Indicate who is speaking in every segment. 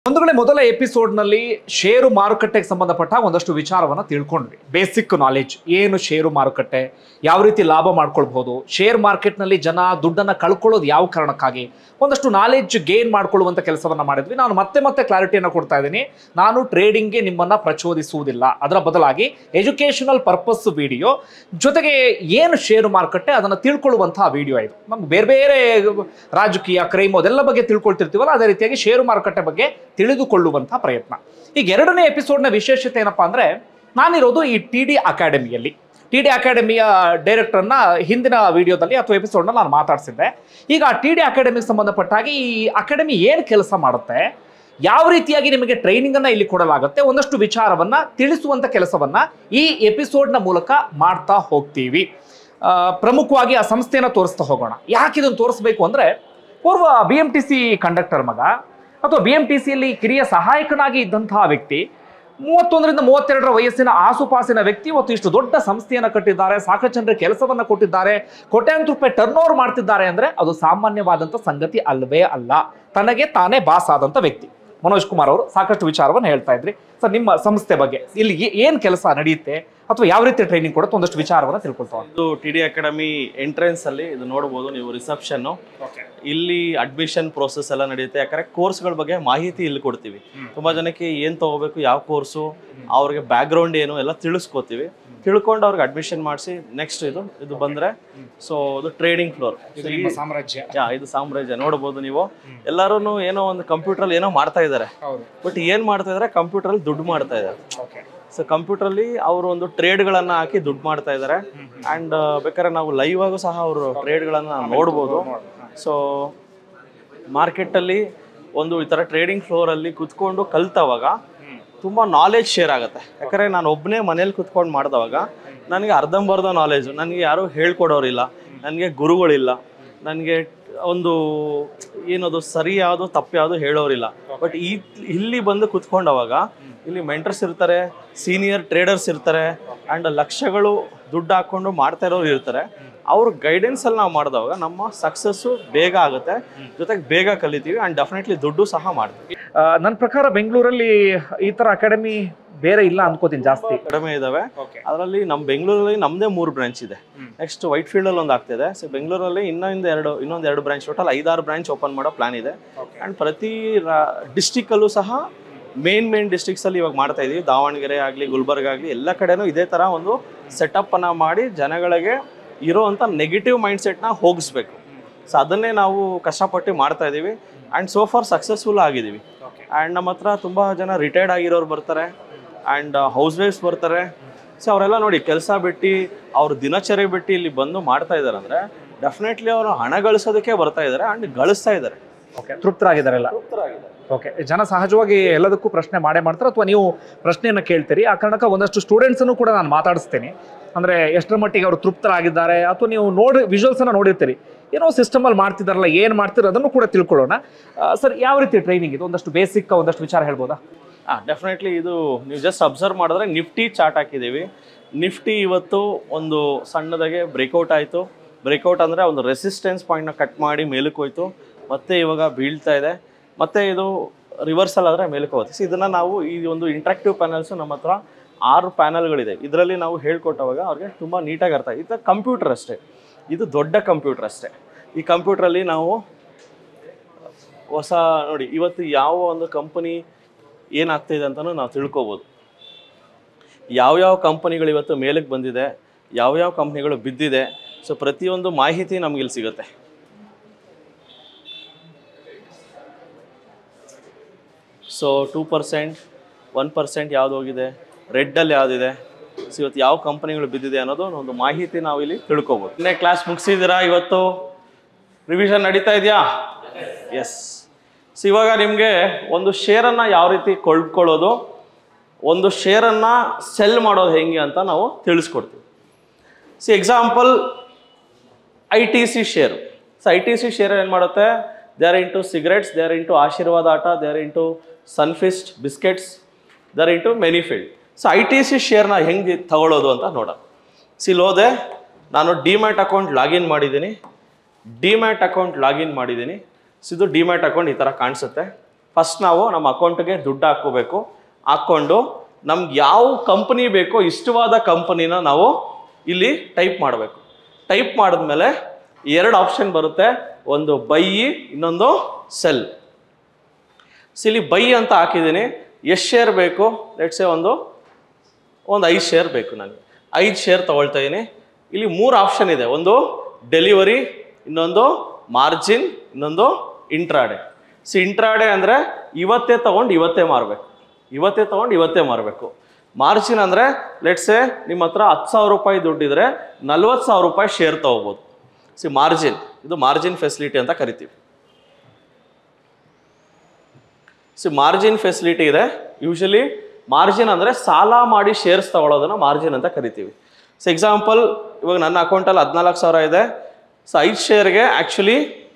Speaker 1: ಒಂದು ವೇಳೆ ಮೊದಲ ಎಪಿಸೋಡ್ನಲ್ಲಿ ಷೇರು ಮಾರುಕಟ್ಟೆಗೆ ಸಂಬಂಧಪಟ್ಟ ಒಂದಷ್ಟು ವಿಚಾರವನ್ನು ತಿಳ್ಕೊಂಡ್ವಿ ಬೇಸಿಕ್ ನಾಲೆಜ್ ಏನು ಷೇರು ಮಾರುಕಟ್ಟೆ ಯಾವ ರೀತಿ ಲಾಭ ಮಾಡ್ಕೊಳ್ಬಹುದು ಶೇರ್ ಮಾರ್ಕೆಟ್ನಲ್ಲಿ ಜನ ದುಡ್ಡನ್ನು ಕಳ್ಕೊಳ್ಳೋದು ಯಾವ ಕಾರಣಕ್ಕಾಗಿ ಒಂದಷ್ಟು ನಾಲೆಜ್ ಗೇನ್ ಮಾಡ್ಕೊಳ್ಳುವಂಥ ಕೆಲಸವನ್ನು ಮಾಡಿದ್ವಿ ನಾನು ಮತ್ತೆ ಮತ್ತೆ ಕ್ಲಾರಿಟಿಯನ್ನು ಕೊಡ್ತಾ ಇದ್ದೀನಿ ನಾನು ಟ್ರೇಡಿಂಗ್ಗೆ ನಿಮ್ಮನ್ನು ಪ್ರಚೋದಿಸುವುದಿಲ್ಲ ಅದರ ಬದಲಾಗಿ ಎಜುಕೇಷನಲ್ ಪರ್ಪಸ್ ವಿಡಿಯೋ ಜೊತೆಗೆ ಏನು ಷೇರು ಮಾರುಕಟ್ಟೆ ಅದನ್ನು ತಿಳ್ಕೊಳ್ಳುವಂತಹ ವಿಡಿಯೋ ಇದು ನಮ್ಗೆ ಬೇರೆ ಬೇರೆ ರಾಜಕೀಯ ಕ್ರೈಮ್ ಅದೆಲ್ಲ ಬಗ್ಗೆ ತಿಳ್ಕೊಳ್ತಿರ್ತೀವಲ್ಲ ಅದೇ ರೀತಿಯಾಗಿ ಷೇರು ಮಾರುಕಟ್ಟೆ ಬಗ್ಗೆ ತಿಳಿದುಕೊಳ್ಳುವಂತಹ ಪ್ರಯತ್ನ ಈಗ ಎರಡನೇ ಎಪಿಸೋಡ್ನ ವಿಶೇಷತೆ ಏನಪ್ಪಾ ಅಂದ್ರೆ ನಾನಿರೋದು ಈ ಟಿ ಡಿ ಅಕಾಡೆಮಿಯಲ್ಲಿ ಟಿ ಡಿ ಅಕಾಡೆಮಿಯ ಡೈರೆಕ್ಟರ್ನ ಹಿಂದಿನ ವಿಡಿಯೋದಲ್ಲಿ ಅಥವಾ ಎಪಿಸೋಡ್ನ ನಾನು ಮಾತಾಡ್ಸಿದ್ದೆ ಈಗ ಟಿ ಡಿ ಅಕಾಡೆಮಿಗೆ ಸಂಬಂಧಪಟ್ಟಾಗಿ ಈ ಅಕಾಡೆಮಿ ಏನು ಕೆಲಸ ಮಾಡುತ್ತೆ ಯಾವ ರೀತಿಯಾಗಿ ನಿಮಗೆ ಟ್ರೈನಿಂಗ್ ಅನ್ನ ಇಲ್ಲಿ ಕೊಡಲಾಗುತ್ತೆ ಒಂದಷ್ಟು ವಿಚಾರವನ್ನ ತಿಳಿಸುವಂತ ಕೆಲಸವನ್ನ ಈ ಎಪಿಸೋಡ್ನ ಮೂಲಕ ಮಾಡ್ತಾ ಹೋಗ್ತೀವಿ ಆ, ಪ್ರಮುಖವಾಗಿ ಆ ಸಂಸ್ಥೆಯನ್ನ ತೋರಿಸ್ತಾ ಹೋಗೋಣ ಯಾಕೆ ಇದನ್ನು ತೋರಿಸ್ಬೇಕು ಅಂದ್ರೆ ಪೂರ್ವ B M T C conductor ಮಗ ಅಥವಾ ಬಿ ಎಂ ಟಿ ಸಿಯಲ್ಲಿ ಕಿರಿಯ ಸಹಾಯಕನಾಗಿ ಇದ್ದಂತಹ ವ್ಯಕ್ತಿ ಮೂವತ್ತೊಂದರಿಂದ ಮೂವತ್ತೆರಡರ ವಯಸ್ಸಿನ ಆಸುಪಾಸಿನ ವ್ಯಕ್ತಿ ಇವತ್ತು ಇಷ್ಟು ದೊಡ್ಡ ಸಂಸ್ಥೆಯನ್ನು ಕಟ್ಟಿದ್ದಾರೆ ಸಾಕಷ್ಟು ಜನರಿಗೆ ಕೆಲಸವನ್ನ ಕೊಟ್ಟಿದ್ದಾರೆ ಕೋಟ್ಯಾಂತರ ರೂಪಾಯಿ ಟರ್ನ್ ಓವರ್ ಮಾಡ್ತಿದ್ದಾರೆ ಅಂದ್ರೆ ಅದು ಸಾಮಾನ್ಯವಾದಂಥ ಸಂಗತಿ ಅಲ್ವೇ ಅಲ್ಲ ತನಗೆ ತಾನೇ ಬಾಸ್ ಆದಂಥ ವ್ಯಕ್ತಿ ಮನೋಜ್ ಕುಮಾರ್ ಅವರು ಸಾಕಷ್ಟು ವಿಚಾರವನ್ನು ಹೇಳ್ತಾ ಇದ್ರಿ ಸರ್ ನಿಮ್ಮ ಸಂಸ್ಥೆ ಬಗ್ಗೆ ಇಲ್ಲಿ ಏ- ಏನ್ ಕೆಲಸ ನಡೆಯುತ್ತೆ ಅಥವಾ ಯಾವ ರೀತಿ ಟ್ರೈನಿಂಗ್ ಕೊಡುತ್ತೆ ಒಂದಷ್ಟು ವಿಚಾರವನ್ನು ತಿಳ್ಕೊಳ್ತಾ ಹೋಗೋಣ.
Speaker 2: ಇದು ಟಿ ಡಿ ಅಕಾಡೆಮಿ ಎಂಟ್ರೆನ್ಸ್ ಅಲ್ಲಿ ಇದು ನೋಡಬಹುದು ನೀವು ರಿಸೆಪ್ಷನ್ ಇಲ್ಲಿ ಅಡ್ಮಿಷನ್ ಪ್ರೋಸೆಸ್ ಎಲ್ಲ ನಡೆಯುತ್ತೆ ಯಾಕಂದ್ರೆ ಕೋರ್ಸ್ಗಳ ಬಗ್ಗೆ ಮಾಹಿತಿ ಇಲ್ಲಿ ಕೊಡ್ತೀವಿ ತುಂಬಾ ಜನಕ್ಕೆ ಏನ್ ತಗೋಬೇಕು ಯಾವ ಕೋರ್ಸು ಅವ್ರಿಗೆ ಬ್ಯಾಕ್ ಗ್ರೌಂಡ್ ಏನು ಎಲ್ಲ ತಿಳಿಸ್ಕೊತೀವಿ ತಿಳ್ಕೊಂಡು ಅವ್ರಿಗೆ ಅಡ್ಮಿಷನ್ ಮಾಡಿಸಿ ನೆಕ್ಸ್ಟ್ ಇದು ಇದು ಬಂದ್ರೆ ಸೊ ಇದು ಟ್ರೇಡಿಂಗ್ ಫ್ಲೋರ್
Speaker 1: ಸಾಮ್ರಾಜ್ಯ
Speaker 2: ಯಾ ಇದು ಸಾಮ್ರಾಜ್ಯ ನೋಡಬಹುದು ನೀವು ಎಲ್ಲರೂ ಏನೋ ಒಂದು ಕಂಪ್ಯೂಟರ್ ಏನೋ ಮಾಡ್ತಾ ಇದ್ದಾರೆ
Speaker 1: ಹೌದು
Speaker 2: ಬಟ್ ಏನ್ ಮಾಡ್ತಾ ಇದಾರೆ ಕಂಪ್ಯೂಟರ್ ಅಲ್ಲಿ ದುಡ್ಡು ಮಾಡ್ತಾ ಇದ್ದಾರೆ ಸೊ ಕಂಪ್ಯೂಟರ್ ಅಲ್ಲಿ ಅವರು ಒಂದು ಟ್ರೇಡ್ ಗಳನ್ನ ಹಾಕಿ ದುಡ್ಡು ಮಾಡ್ತಾ ಇದ್ದಾರೆ ಅಂಡ್ ಬೇಕಾದ್ರೆ ನಾವು ಲೈವ್ ಆಗು ಸಹ ಅವರು ಟ್ರೇಡ್ ಗಳನ್ನ ನೋಡ್ಬೋದು ಸೊ ಮಾರ್ಕೆಟ್ ಅಲ್ಲಿ ಒಂದು ಈ ತರ ಟ್ರೇಡಿಂಗ್ ಫ್ಲೋರ್ ಅಲ್ಲಿ ಕುತ್ಕೊಂಡು ಕಲ್ತವಾಗ ತುಂಬಾ ನಾಲೆಜ್ ಶೇರ್ ಆಗುತ್ತೆ ಯಾಕಂದ್ರೆ ನಾನು ಒಬ್ಬನೇ ಮನೇಲಿ ಕುತ್ಕೊಂಡು ಮಾಡಿದವಾಗ ನನಗೆ ಅರ್ಧಂಬರ್ಧ ನಾಲೆಜ್ ನನಗೆ ಯಾರು ಹೇಳ್ಕೊಡೋರಿಲ್ಲ ನನಗೆ ಗುರುಗಳಿಲ್ಲ ನನಗೆ ಒಂದು ಏನದು ಸರಿ ಯಾವುದು ತಪ್ಪು ಯಾವುದು ಹೇಳೋರಿಲ್ಲ ಬಟ್ ಈ ಇಲ್ಲಿ ಬಂದು ಕುತ್ಕೊಂಡವಾಗ ಇಲ್ಲಿ ಮೆಂಟರ್ಸ್ ಇರ್ತಾರೆ ಸೀನಿಯರ್ ಟ್ರೇಡರ್ಸ್ ಇರ್ತಾರೆ ಆ್ಯಂಡ್ ಲಕ್ಷಗಳು ದುಡ್ಡು ಹಾಕ್ಕೊಂಡು ಮಾಡ್ತಾ ಇರೋರು ಇರ್ತಾರೆ ಅವ್ರ ಗೈಡೆನ್ಸ್ ಅಲ್ಲಿ ನಾವು ಮಾಡಿದವಾಗ ನಮ್ಮ ಸಕ್ಸಸ್ಸು ಬೇಗ ಆಗುತ್ತೆ ಜೊತೆಗೆ ಬೇಗ ಕಲಿತೀವಿ ಆ್ಯಂಡ್ ಡೆಫಿನೆಟ್ಲಿ ದುಡ್ಡು ಸಹ ಮಾಡ್ತೀವಿ
Speaker 1: ನನ್ನ ಪ್ರಕಾರ ಬೆಂಗಳೂರಲ್ಲಿ ಈ ತರ ಅಕಾಡೆಮಿ ಬೇರೆ ಇಲ್ಲ ಅನ್ಕೋತೀನಿ ಜಾಸ್ತಿ
Speaker 2: ಕಡಿಮೆ ಇದಾವೆ ಅದರಲ್ಲಿ ನಮ್ಮ ಬೆಂಗಳೂರಲ್ಲಿ ನಮ್ಮದೇ ಮೂರು ಬ್ರಾಂಚ್ ಇದೆ ನೆಕ್ಸ್ಟ್ ವೈಟ್ ಫೀಲ್ಡ್ ಅಲ್ಲಿ ಒಂದು ಆಗ್ತಿದೆ ಸೊ ಬೆಂಗಳೂರಲ್ಲಿ ಇನ್ನೊಂದು ಎರಡು ಇನ್ನೊಂದು ಎರಡು ಬ್ರಾಂಚ್ ಟೋಟಲ್ ಐದಾರು ಬ್ರಾಂಚ್ ಓಪನ್ ಮಾಡೋ ಪ್ಲಾನ್ ಇದೆ ಆ್ಯಂಡ್ ಪ್ರತಿ ಡಿಸ್ಟಿಕ್ ಅಲ್ಲೂ ಸಹ ಮೇನ್ ಮೇನ್ ಡಿಸ್ಟ್ರಿಕ್ಸ್ ಅಲ್ಲಿ ಇವಾಗ ಮಾಡ್ತಾ ಇದೀವಿ ದಾವಣಗೆರೆ ಆಗಲಿ ಗುಲ್ಬರ್ಗ ಆಗಲಿ ಎಲ್ಲ ಕಡೆನೂ ಇದೇ ತರ ಒಂದು ಸೆಟಪ್ ಅನ್ನ ಮಾಡಿ ಜನಗಳಿಗೆ ಇರೋವಂಥ ನೆಗೆಟಿವ್ ಮೈಂಡ್ ಸೆಟ್ನ ಹೋಗಿಸ್ಬೇಕು ಸೊ ಅದನ್ನೇ ನಾವು ಕಷ್ಟಪಟ್ಟು ಮಾಡ್ತಾ ಇದ್ದೀವಿ ಆ್ಯಂಡ್ ಸೋ ಫಾರ್ ಸಕ್ಸಸ್ಫುಲ್ ಆಗಿದ್ದೀವಿ ಆ್ಯಂಡ್ ನಮ್ಮ ಹತ್ರ ತುಂಬ ಜನ ರಿಟೈರ್ಡ್ ಆಗಿರೋರು ಬರ್ತಾರೆ ಆ್ಯಂಡ್ ಹೌಸ್ ವೈಫ್ಸ್ ಬರ್ತಾರೆ ಸೊ ಅವರೆಲ್ಲ ನೋಡಿ ಕೆಲಸ ಬಿಟ್ಟು ಅವ್ರ ದಿನಚರಿ ಬಿಟ್ಟು ಇಲ್ಲಿ ಬಂದು ಮಾಡ್ತಾ ಇದ್ದಾರೆ ಅಂದರೆ ಡೆಫಿನೆಟ್ಲಿ ಅವರು ಹಣ ಗಳಿಸೋದಕ್ಕೆ ಬರ್ತಾ ಇದ್ದಾರೆ ಆ್ಯಂಡ್ ಗಳಿಸ್ತಾ ಇದ್ದಾರೆ
Speaker 1: ಓಕೆ ತೃಪ್ತರಾಗಿದ್ದಾರೆಲ್ಲ ಓಕೆ ಜನ ಸಹಜವಾಗಿ ಎಲ್ಲದಕ್ಕೂ ಪ್ರಶ್ನೆ ಮಾಡೇ ಮಾಡ್ತಾರೆ ಅಥವಾ ನೀವು ಪ್ರಶ್ನೆಯನ್ನು ಕೇಳ್ತೀರಿ ಆ ಕಾರಣಕ್ಕೆ ಒಂದಷ್ಟು ಸ್ಟೂಡೆಂಟ್ಸನ್ನು ಕೂಡ ನಾನು ಮಾತಾಡಿಸ್ತೀನಿ ಅಂದರೆ ಎಷ್ಟರ ಮಟ್ಟಿಗೆ ಅವರು ತೃಪ್ತರಾಗಿದ್ದಾರೆ ಅಥವಾ ನೀವು ನೋಡಿ ವಿಜುವಲ್ಸನ್ನು ನೋಡಿರ್ತೀರಿ ಏನೋ ಸಿಸ್ಟಮಲ್ಲಿ ಮಾಡ್ತಿದ್ದಾರಲ್ಲ ಏನು ಮಾಡ್ತೀರ ಅದನ್ನು ಕೂಡ ತಿಳ್ಕೊಳ್ಳೋಣ ಸರ್ ಯಾವ ರೀತಿ ಟ್ರೈನಿಂಗ್ ಇದು ಒಂದಷ್ಟು ಬೇಸಿಕ್ ಒಂದಷ್ಟು ವಿಚಾರ ಹೇಳ್ಬೋದಾ
Speaker 2: ಹಾಂ ಡೆಫಿನೆಟ್ಲಿ ಇದು ನೀವು ಜಸ್ಟ್ ಅಬ್ಸರ್ವ್ ಮಾಡಿದ್ರೆ ನಿಫ್ಟಿ ಚಾರ್ಟ್ ಹಾಕಿದ್ದೀವಿ ನಿಫ್ಟಿ ಇವತ್ತು ಒಂದು ಸಣ್ಣದಾಗೆ ಬ್ರೇಕೌಟ್ ಆಯಿತು ಬ್ರೇಕೌಟ್ ಅಂದರೆ ಒಂದು ರೆಸಿಸ್ಟೆನ್ಸ್ ಪಾಯಿಂಟ್ನ ಕಟ್ ಮಾಡಿ ಮೇಲಕ್ಕೆ ಹೋಯ್ತು ಮತ್ತೆ ಇವಾಗ ಬೀಳ್ತಾ ಇದೆ ಮತ್ತೆ ಇದು ರಿವರ್ಸಲ್ ಆದರೆ ಮೇಲಕ್ಕೆ ಹೋಗುತ್ತೆ ಸೊ ಇದನ್ನು ನಾವು ಈ ಒಂದು ಇಂಟ್ರಾಕ್ಟಿವ್ ಪ್ಯಾನಲ್ಸು ನಮ್ಮ ಹತ್ರ ಆರು ಪ್ಯಾನಲ್ಗಳಿದೆ ಇದರಲ್ಲಿ ನಾವು ಹೇಳ್ಕೊಟ್ಟವಾಗ ಅವ್ರಿಗೆ ತುಂಬ ನೀಟಾಗಿ ಅರ್ಥ ಇದು ಕಂಪ್ಯೂಟರ್ ಅಷ್ಟೇ ಇದು ದೊಡ್ಡ ಕಂಪ್ಯೂಟರ್ ಅಷ್ಟೇ ಈ ಕಂಪ್ಯೂಟ್ರಲ್ಲಿ ನಾವು ಹೊಸ ನೋಡಿ ಇವತ್ತು ಯಾವ ಒಂದು ಕಂಪನಿ ಏನಾಗ್ತಿದೆ ಅಂತಲೂ ನಾವು ತಿಳ್ಕೊಬೋದು ಯಾವ್ಯಾವ ಕಂಪನಿಗಳು ಇವತ್ತು ಮೇಲಕ್ಕೆ ಬಂದಿದೆ ಯಾವ್ಯಾವ ಕಂಪ್ನಿಗಳು ಬಿದ್ದಿದೆ ಸೊ ಪ್ರತಿಯೊಂದು ಮಾಹಿತಿ ನಮ್ಗೆ ಇಲ್ಲಿ ಸಿಗುತ್ತೆ so two percent one percent ಯಾವ್ದು ಹೋಗಿದೆ ರೆಡ್ಡಲ್ಲಿ ಯಾವುದಿದೆ ಸೊ ಇವತ್ತು ಯಾವ ಕಂಪನಿಗಳು ಬಿದ್ದಿದೆ ಅನ್ನೋದು ಒಂದು ಮಾಹಿತಿ ನಾವು ಇಲ್ಲಿ ತಿಳ್ಕೊಬೋದು ಇನ್ನೇ ಕ್ಲಾಸ್ ಮುಗಿಸಿದ್ದೀರಾ ಇವತ್ತು ರಿವಿಷನ್ ನಡೀತಾ ಇದೆಯಾ ಎಸ್ ಸೊ ಇವಾಗ ನಿಮಗೆ ಒಂದು ಶೇರನ್ನು ಯಾವ ರೀತಿ ಕೊಳ್ಳ್ಕೊಳ್ಳೋದು ಒಂದು ಶೇರನ್ನು ಸೆಲ್ ಮಾಡೋದು ಹೆಂಗೆ ಅಂತ ನಾವು ತಿಳಿಸ್ಕೊಡ್ತೀವಿ see example I T C share so I T C share ಏನು ಮಾಡುತ್ತೆ they are into cigarettes they are into Aashirvaad atta they are into Sunfeast biscuits they are into many field so I T C ಶೇರ್ನ ಹೆಂಗೆ ತಗೊಳ್ಳೋದು ಅಂತ ನೋಡೋಣ ಸಿಲ್ ಹೋದೆ ನಾನು ಡಿಮ್ಯಾಟ್ ಅಕೌಂಟ್ ಲಾಗಿನ್ ಮಾಡಿದ್ದೀನಿ ಡಿಮ್ಯಾಟ್ ಅಕೌಂಟ್ ಲಾಗಿನ್ ಮಾಡಿದ್ದೀನಿ ಸೊ ಇದು ಡಿಮ್ಯಾಟ್ ಅಕೌಂಟ್ ಈ ಥರ ಕಾಣಿಸುತ್ತೆ ಫಸ್ಟ್ ನಾವು ನಮ್ಮ ಅಕೌಂಟ್ಗೆ ದುಡ್ಡು ಹಾಕ್ಕೋಬೇಕು ಹಾಕ್ಕೊಂಡು ನಮ್ಗೆ ಯಾವ ಕಂಪನಿ ಬೇಕೋ ಇಷ್ಟವಾದ ಕಂಪನಿನ ನಾವು ಇಲ್ಲಿ ಟೈಪ್ ಮಾಡಬೇಕು ಟೈಪ್ ಮಾಡಿದ್ಮೇಲೆ ಎರಡು ಆಪ್ಷನ್ ಬರುತ್ತೆ ಒಂದು ಬೈ ಇನ್ನೊಂದು ಸೆಲ್ ಸೊ ಇಲ್ಲಿ ಬೈ ಅಂತ ಹಾಕಿದ್ದೀನಿ ಎಷ್ಟು ಶೇರ್ ಬೇಕು ಲೆಟ್ಸೆ ಒಂದು ಒಂದು ಐದು ಶೇರ್ ಬೇಕು ನನಗೆ ಐದು ಶೇರ್ ತಗೊಳ್ತಾ ಇದ್ದೀನಿ ಇಲ್ಲಿ ಮೂರು ಆಪ್ಷನ್ ಇದೆ ಒಂದು ಡೆಲಿವರಿ ಇನ್ನೊಂದು ಮಾರ್ಜಿನ್ ಇನ್ನೊಂದು ಇಂಟ್ರಾಡೆ ಸೊ ಇಂಟ್ರಾಡೆ ಅಂದರೆ ಇವತ್ತೇ ತಗೊಂಡು ಇವತ್ತೇ ಮಾರಬೇಕು ಇವತ್ತೇ ತಗೊಂಡು ಇವತ್ತೇ ಮಾರಬೇಕು ಮಾರ್ಜಿನ್ ಅಂದರೆ ಲೆಟ್ಸೆ ನಿಮ್ಮ ಹತ್ರ ಹತ್ತು ಸಾವಿರ ರೂಪಾಯಿ ದುಡ್ಡಿದ್ರೆ ನಲ್ವತ್ತು ಸಾವಿರ ರೂಪಾಯಿ ಶೇರ್ ತಗೋಬೋದು ಸಿ ಮಾರ್ಜಿನ್ ಇದು ಮಾರ್ಜಿನ್ ಫೆಸಿಲಿಟಿ ಅಂತ ಕರಿತೀವಿ ಸೊ ಮಾರ್ಜಿನ್ ಫೆಸಿಲಿಟಿ ಇದೆ ಯೂಶಲಿ ಮಾರ್ಜಿನ್ ಅಂದರೆ ಸಾಲ ಮಾಡಿ ಶೇರ್ಸ್ ತಗೊಳ್ಳೋದನ್ನ ಮಾರ್ಜಿನ್ ಅಂತ ಕರಿತೀವಿ ಸೊ ಎಕ್ಸಾಂಪಲ್ ಇವಾಗ ನನ್ನ ಅಕೌಂಟಲ್ಲಿ ಹದಿನಾಲ್ಕು ಸಾವಿರ ಇದೆ ಸೊ ಐದು ಶೇರ್ಗೆ ಆ್ಯಕ್ಚುಲಿ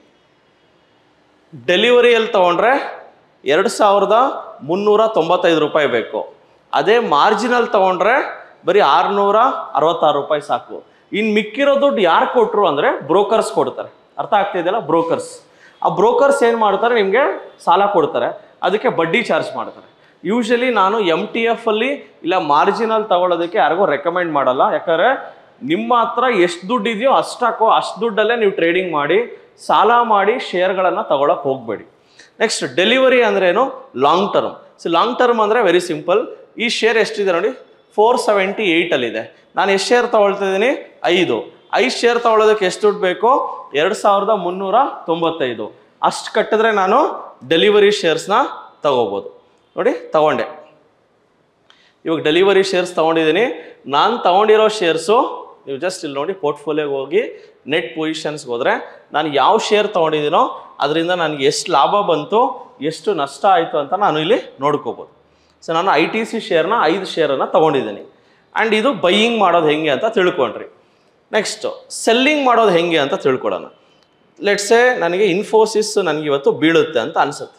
Speaker 2: ಡೆಲಿವರಿಯಲ್ಲಿ ತೊಗೊಂಡ್ರೆ ಎರಡು ಸಾವಿರದ ಮುನ್ನೂರ ತೊಂಬತ್ತೈದು ರೂಪಾಯಿ ಬೇಕು ಅದೇ ಮಾರ್ಜಿನಲ್ಲಿ ತೊಗೊಂಡ್ರೆ ಬರೀ ಆರುನೂರ ಅರವತ್ತಾರು ರೂಪಾಯಿ ಸಾಕು ಇನ್ನು ಮಿಕ್ಕಿರೋ ದುಡ್ಡು ಯಾರು ಕೊಟ್ಟರು ಅಂದರೆ ಬ್ರೋಕರ್ಸ್ ಕೊಡ್ತಾರೆ ಅರ್ಥ ಆಗ್ತಿದೆಯಲ್ಲ ಬ್ರೋಕರ್ಸ್ ಆ ಬ್ರೋಕರ್ಸ್ ಏನು ಮಾಡ್ತಾರೆ ನಿಮಗೆ ಸಾಲ ಕೊಡ್ತಾರೆ ಅದಕ್ಕೆ ಬಡ್ಡಿ ಚಾರ್ಜ್ ಮಾಡ್ತಾರೆ ಯೂಶಲಿ ನಾನು ಎಮ್ ಟಿ ಎಫ್ ಅಲ್ಲಿ ಇಲ್ಲ ಮಾರ್ಜಿನಲ್ ತಗೊಳ್ಳೋದಕ್ಕೆ ಯಾರಿಗೂ ರೆಕಮೆಂಡ್ ಮಾಡಲ್ಲ ಯಾಕಂದ್ರೆ ನಿಮ್ಮ ಹತ್ರ ಎಷ್ಟು ದುಡ್ಡು ಇದೆಯೋ ಅಷ್ಟಾಕೋ ಅಷ್ಟು ದುಡ್ಡಲ್ಲೇ ನೀವು ಟ್ರೇಡಿಂಗ್ ಮಾಡಿ ಸಾಲ ಮಾಡಿ ಶೇರ್ಗಳನ್ನು ತಗೊಳಕ್ ಹೋಗಬೇಡಿ ನೆಕ್ಸ್ಟ್ ಡೆಲಿವರಿ ಅಂದ್ರೇನು long term so long term ಅಂದರೆ ವೆರಿ ಸಿಂಪಲ್ ಈ ಶೇರ್ ಎಷ್ಟಿದೆ ನೋಡಿ ಫೋರ್ ಸೆವೆಂಟಿ ಏಯ್ಟಲ್ಲಿದೆ ನಾನು ಎಷ್ಟು ಶೇರ್ ತಗೊಳ್ತಾ ಇದ್ದೀನಿ ಐದು ಐದು ಶೇರ್ ತಗೊಳ್ಳೋದಕ್ಕೆ ಎಷ್ಟು ದುಡ್ಡು ಬೇಕು ಎರಡು ಸಾವಿರದ ಮುನ್ನೂರ ತೊಂಬತ್ತೈದು ಅಷ್ಟು ಕಟ್ಟಿದ್ರೆ ನಾನು ಡೆಲಿವರಿ ಶೇರ್ಸ್ನ ತಗೋಬೋದು ನೋಡಿ ತಗೊಂಡೆ ಇವಾಗ ಡೆಲಿವರಿ ಶೇರ್ಸ್ ತೊಗೊಂಡಿದ್ದೀನಿ ನಾನು ತೊಗೊಂಡಿರೋ ಶೇರ್ಸು ನೀವು ಜಸ್ಟ್ ಇಲ್ಲಿ ನೋಡಿ ಪೋರ್ಟ್ಫೋಲಿಯೋಗೆ ಹೋಗಿ ನೆಟ್ ಪೊಸಿಷನ್ಸ್ಗೆ ಹೋದರೆ ನಾನು ಯಾವ ಶೇರ್ ತೊಗೊಂಡಿದ್ದೀನೋ ಅದರಿಂದ ನನಗೆ ಎಷ್ಟು ಲಾಭ ಬಂತು ಎಷ್ಟು ನಷ್ಟ ಆಯಿತು ಅಂತ ನಾನು ಇಲ್ಲಿ ನೋಡ್ಕೋಬೋದು ಸೊ ನಾನು ಐ ಟಿ ಸಿ ಶೇರ್ನ ಐದು ಶೇರನ್ನು ತೊಗೊಂಡಿದ್ದೀನಿ ಆ್ಯಂಡ್ ಇದು ಬೈಯಿಂಗ್ ಮಾಡೋದು ಹೆಂಗೆ ಅಂತ ತಿಳ್ಕೊಂಡ್ರಿ ನೆಕ್ಸ್ಟು ಸೆಲ್ಲಿಂಗ್ ಮಾಡೋದು ಹೆಂಗೆ ಅಂತ ತಿಳ್ಕೊಳೋಣ ಲೆಟ್ಸೆ ನನಗೆ ಇನ್ಫೋಸಿಸ್ ನನಗೆ ಇವತ್ತು ಬೀಳುತ್ತೆ ಅಂತ ಅನಿಸುತ್ತೆ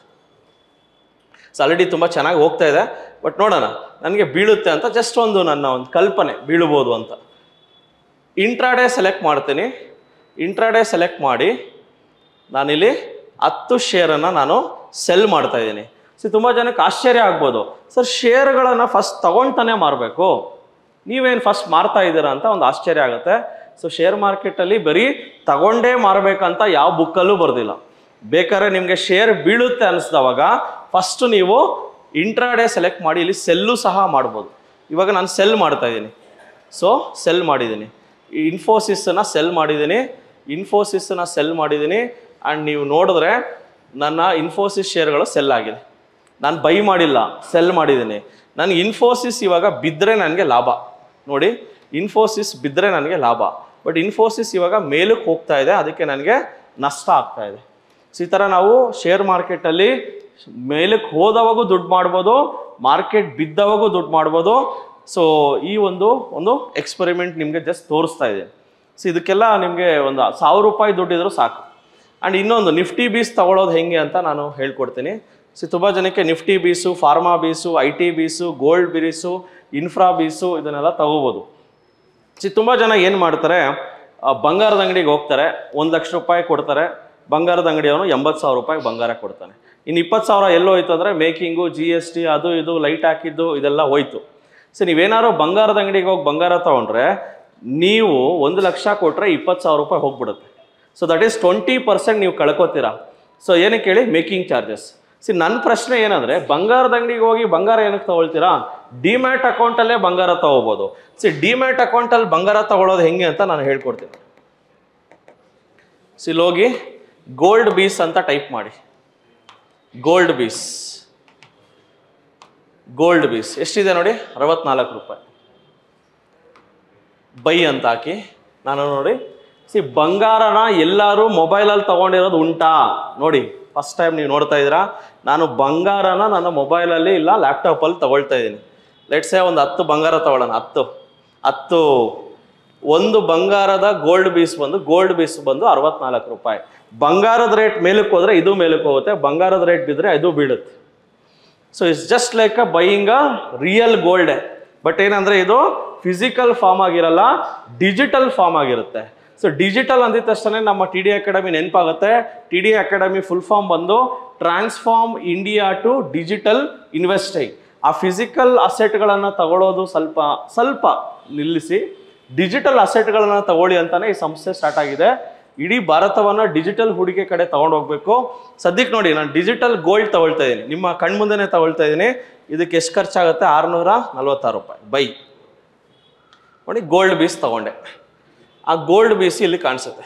Speaker 2: ಸೊ ಆಲ್ರೆಡಿ ತುಂಬ ಚೆನ್ನಾಗಿ ಹೋಗ್ತಾ ಇದೆ ಬಟ್ ನೋಡೋಣ ನನಗೆ ಬೀಳುತ್ತೆ ಅಂತ ಜಸ್ಟ್ ಒಂದು ನನ್ನ ಒಂದು ಕಲ್ಪನೆ ಬೀಳ್ಬೋದು ಅಂತ ಇಂಟ್ರಾಡೇ ಸೆಲೆಕ್ಟ್ ಮಾಡ್ತೀನಿ ಇಂಟ್ರಾಡೇ ಸೆಲೆಕ್ಟ್ ಮಾಡಿ ನಾನಿಲ್ಲಿ ಹತ್ತು ಶೇರನ್ನು ನಾನು ಸೆಲ್ ಮಾಡ್ತಾ ಇದ್ದೀನಿ ಸೊ ತುಂಬ ಜನಕ್ಕೆ ಆಶ್ಚರ್ಯ ಆಗ್ಬೋದು ಸರ್ ಶೇರ್ಗಳನ್ನು ಫಸ್ಟ್ ತಗೊಂತಾನೆ ಮಾರಬೇಕು ನೀವೇನು ಫಸ್ಟ್ ಮಾರ್ತಾ ಇದ್ದೀರಾ ಅಂತ ಒಂದು ಆಶ್ಚರ್ಯ ಆಗುತ್ತೆ ಸೊ ಶೇರ್ ಮಾರ್ಕೆಟಲ್ಲಿ ಬರೀ ತಗೊಂಡೇ ಮಾರಬೇಕಂತ ಯಾವ ಬುಕ್ಕಲ್ಲೂ ಬರ್ದಿಲ್ಲ ಬೇಕಾದ್ರೆ ನಿಮಗೆ ಶೇರ್ ಬೀಳುತ್ತೆ ಅನಿಸ್ದವಾಗ ಫಸ್ಟ್ ನೀವು ಇಂಟ್ರಾಡೇ ಸೆಲೆಕ್ಟ್ ಮಾಡಿ ಇಲ್ಲಿ ಸೆಲ್ಲು ಸಹ ಮಾಡ್ಬೋದು ಇವಾಗ ನಾನು ಸೆಲ್ ಮಾಡ್ತಾ ಇದ್ದೀನಿ ಸೊ ಸೆಲ್ ಮಾಡಿದ್ದೀನಿ ಈ ಇನ್ಫೋಸಿಸನ್ನು ಸೆಲ್ ಮಾಡಿದ್ದೀನಿ ಇನ್ಫೋಸಿಸನ್ನು ಸೆಲ್ ಮಾಡಿದ್ದೀನಿ ಆ್ಯಂಡ್ ನೀವು ನೋಡಿದ್ರೆ ನನ್ನ ಇನ್ಫೋಸಿಸ್ ಶೇರ್ಗಳು ಸೆಲ್ ಆಗಿದೆ ನಾನು ಬೈ ಮಾಡಿಲ್ಲ ಸೆಲ್ ಮಾಡಿದ್ದೀನಿ ನನಗೆ ಇನ್ಫೋಸಿಸ್ ಇವಾಗ ಬಿದ್ದರೆ ನನಗೆ ಲಾಭ ನೋಡಿ ಇನ್ಫೋಸಿಸ್ ಬಿದ್ದರೆ ನನಗೆ ಲಾಭ ಬಟ್ ಇನ್ಫೋಸಿಸ್ ಇವಾಗ ಮೇಲಕ್ಕೆ ಹೋಗ್ತಾ ಇದೆ ಅದಕ್ಕೆ ನನಗೆ ನಷ್ಟ ಆಗ್ತಾ ಇದೆ ಸೊ ಈ ಥರ ನಾವು ಶೇರ್ ಮಾರ್ಕೆಟಲ್ಲಿ ಮೇಲಕ್ಕೆ ಹೋದವಾಗೂ ದುಡ್ಡು ಮಾಡ್ಬೋದು ಮಾರ್ಕೆಟ್ ಬಿದ್ದವಾಗೂ ದುಡ್ಡು ಮಾಡ್ಬೋದು ಸೊ ಈ ಒಂದು ಒಂದು ಎಕ್ಸ್ಪೆರಿಮೆಂಟ್ ನಿಮಗೆ ಜಸ್ಟ್ ತೋರಿಸ್ತಾ ಇದೆ ಸೊ ಇದಕ್ಕೆಲ್ಲ ನಿಮಗೆ ಒಂದು ಸಾವಿರ ರೂಪಾಯಿ ದುಡ್ಡಿದ್ರು ಸಾಕು ಆ್ಯಂಡ್ ಇನ್ನೊಂದು ನಿಫ್ಟಿ ಬೀಸ್ ತಗೊಳ್ಳೋದು ಹೆಂಗೆ ಅಂತ ನಾನು ಹೇಳ್ಕೊಡ್ತೀನಿ ಸೊ ತುಂಬ ಜನಕ್ಕೆ Nifty BeES pharma BeES I T BeES gold BeES infra BeES ಇದನ್ನೆಲ್ಲ ತಗೋಬೋದು ಸಿ ತುಂಬ ಜನ ಏನು ಮಾಡ್ತಾರೆ ಆ, ಬಂಗಾರದ ಅಂಗಡಿಗೆ ಹೋಗ್ತಾರೆ ಒಂದು ಲಕ್ಷ ರೂಪಾಯಿ ಕೊಡ್ತಾರೆ ಬಂಗಾರದ ಅಂಗಡಿಯವನು ಎಂಬತ್ತು ಸಾವಿರ ರೂಪಾಯಿ ಬಂಗಾರ ಕೊಡ್ತಾನೆ ಇನ್ನು ಇಪ್ಪತ್ತು ಸಾವಿರ ಎಲ್ಲೋ ಹೋಯ್ತು ಅಂದರೆ ಮೇಕಿಂಗು ಜಿ ಎಸ್ ಟಿ ಅದು ಇದು ಲೈಟ್ ಹಾಕಿದ್ದು ಇದೆಲ್ಲ ಹೋಯ್ತು ಸೊ ನೀವೇನಾದ್ರು ಬಂಗಾರದ ಅಂಗಡಿಗೆ ಹೋಗಿ ಬಂಗಾರ ತೊಗೊಂಡ್ರೆ ನೀವು ಒಂದು ಲಕ್ಷ ಕೊಟ್ಟರೆ ಇಪ್ಪತ್ತು ಸಾವಿರ ರೂಪಾಯಿ ಹೋಗ್ಬಿಡುತ್ತೆ so that is twenty percent ನೀವು ಕಳ್ಕೊತೀರಾ ಸೊ ಏನಕ್ಕೆ ಹೇಳಿ ಮೇಕಿಂಗ್ ಚಾರ್ಜಸ್ ಸಿ ನನ್ನ ಪ್ರಶ್ನೆ ಏನಂದ್ರೆ ಬಂಗಾರದ ಅಂಗಡಿಗೆ ಹೋಗಿ ಬಂಗಾರ ಏನಕ್ಕೆ ತಗೊಳ್ತೀರಾ ಡಿಮ್ಯಾಟ್ ಅಕೌಂಟಲ್ಲೇ ಬಂಗಾರ ತಗೋಬೋದು ಸಿ ಡಿಮ್ಯಾಟ್ ಅಕೌಂಟಲ್ಲಿ ಬಂಗಾರ ತಗೊಳ್ಳೋದು ಹೆಂಗೆ ಅಂತ ನಾನು ಹೇಳ್ಕೊಡ್ತೀನಿ ಸಿ ಇಲ್ಲಿ ಹೋಗಿ ಗೋಲ್ಡ್ ಬೀಸ್ ಅಂತ ಟೈಪ್ ಮಾಡಿ ಗೋಲ್ಡ್ ಬೀಸ್ ಗೋಲ್ಡ್ ಬೀಸ್ ಎಷ್ಟಿದೆ ನೋಡಿ ಅರವತ್ನಾಲ್ಕು ರೂಪಾಯಿ ಬೈ ಅಂತ ಹಾಕಿ ನಾನು ನೋಡಿ ಸಿ ಬಂಗಾರನ ಎಲ್ಲರೂ ಮೊಬೈಲಲ್ಲಿ ತಗೊಂಡಿರೋದು ಉಂಟಾ ನೋಡಿ ಫಸ್ಟ್ ಟೈಮ್ ನೀವು ನೋಡ್ತಾ ಇದ್ದೀರಾ ನಾನು ಬಂಗಾರನ ನನ್ನ ಮೊಬೈಲಲ್ಲಿ ಇಲ್ಲ ಲ್ಯಾಪ್ಟಾಪಲ್ಲಿ ತಗೊಳ್ತಾ ಇದ್ದೀನಿ ಲೆಟ್ಸೇ ಒಂದು ಹತ್ತು ಬಂಗಾರ ತಗೊಳ್ಳೋಣ ಹತ್ತು ಹತ್ತು ಒಂದು ಬಂಗಾರದ ಗೋಲ್ಡ್ ಬೀಸ್ ಬಂದು ಗೋಲ್ಡ್ ಬೀಸ್ ಬಂದು ಅರವತ್ನಾಲ್ಕು ರೂಪಾಯಿ ಬಂಗಾರದ ರೇಟ್ ಮೇಲಕ್ಕೆ ಹೋದ್ರೆ ಇದು ಮೇಲಕ್ಕೆ ಹೋಗುತ್ತೆ ಬಂಗಾರದ ರೇಟ್ ಬಿದ್ದರೆ ಇದು ಬೀಳುತ್ತೆ so it's just like a buying a real gold but ಏನಂದ್ರೆ ಇದು ಫಿಸಿಕಲ್ ಫಾರ್ಮ್ ಆಗಿರಲ್ಲ ಡಿಜಿಟಲ್ ಫಾರ್ಮ್ ಆಗಿರುತ್ತೆ ಸೊ ಡಿಜಿಟಲ್ ಅಂದಿದ ತಕ್ಷಣ ನಮ್ಮ ಟಿ ಡಿ ಅಕಾಡೆಮಿ ನೆನಪಾಗುತ್ತೆ T D academy full form ಬಂದು transform India to digital investing ಆ ಫಿಸಿಕಲ್ ಅಸೆಟ್ಗಳನ್ನು ತಗೊಳ್ಳೋದು ಸ್ವಲ್ಪ ಸ್ವಲ್ಪ ನಿಲ್ಲಿಸಿ ಡಿಜಿಟಲ್ ಅಸೆಟ್ಗಳನ್ನು ತಗೊಳ್ಳಿ ಅಂತಾನೆ ಈ ಸಂಸ್ಥೆ ಸ್ಟಾರ್ಟ್ ಆಗಿದೆ ಇಡೀ ಭಾರತವನ್ನು ಡಿಜಿಟಲ್ ಹೂಡಿಕೆ ಕಡೆ ತಗೊಂಡು ಹೋಗ್ಬೇಕು ಸದ್ಯಕ್ಕೆ ನೋಡಿ ನಾನು ಡಿಜಿಟಲ್ ಗೋಲ್ಡ್ ತಗೊಳ್ತಾ ಇದ್ದೀನಿ ನಿಮ್ಮ ಕಣ್ಮುಂದೆನೇ ತಗೊಳ್ತಾ ಇದ್ದೀನಿ ಇದಕ್ಕೆ ಎಷ್ಟು ಖರ್ಚಾಗುತ್ತೆ ಆರುನೂರ ನಲ್ವತ್ತಾರು ರೂಪಾಯಿ ಬೈ ನೋಡಿ ಗೋಲ್ಡ್ ಬೀಸ್ ತಗೊಂಡೆ ಆ ಗೋಲ್ಡ್ ಬೀಸ್ ಇಲ್ಲಿ ಕಾಣಿಸುತ್ತೆ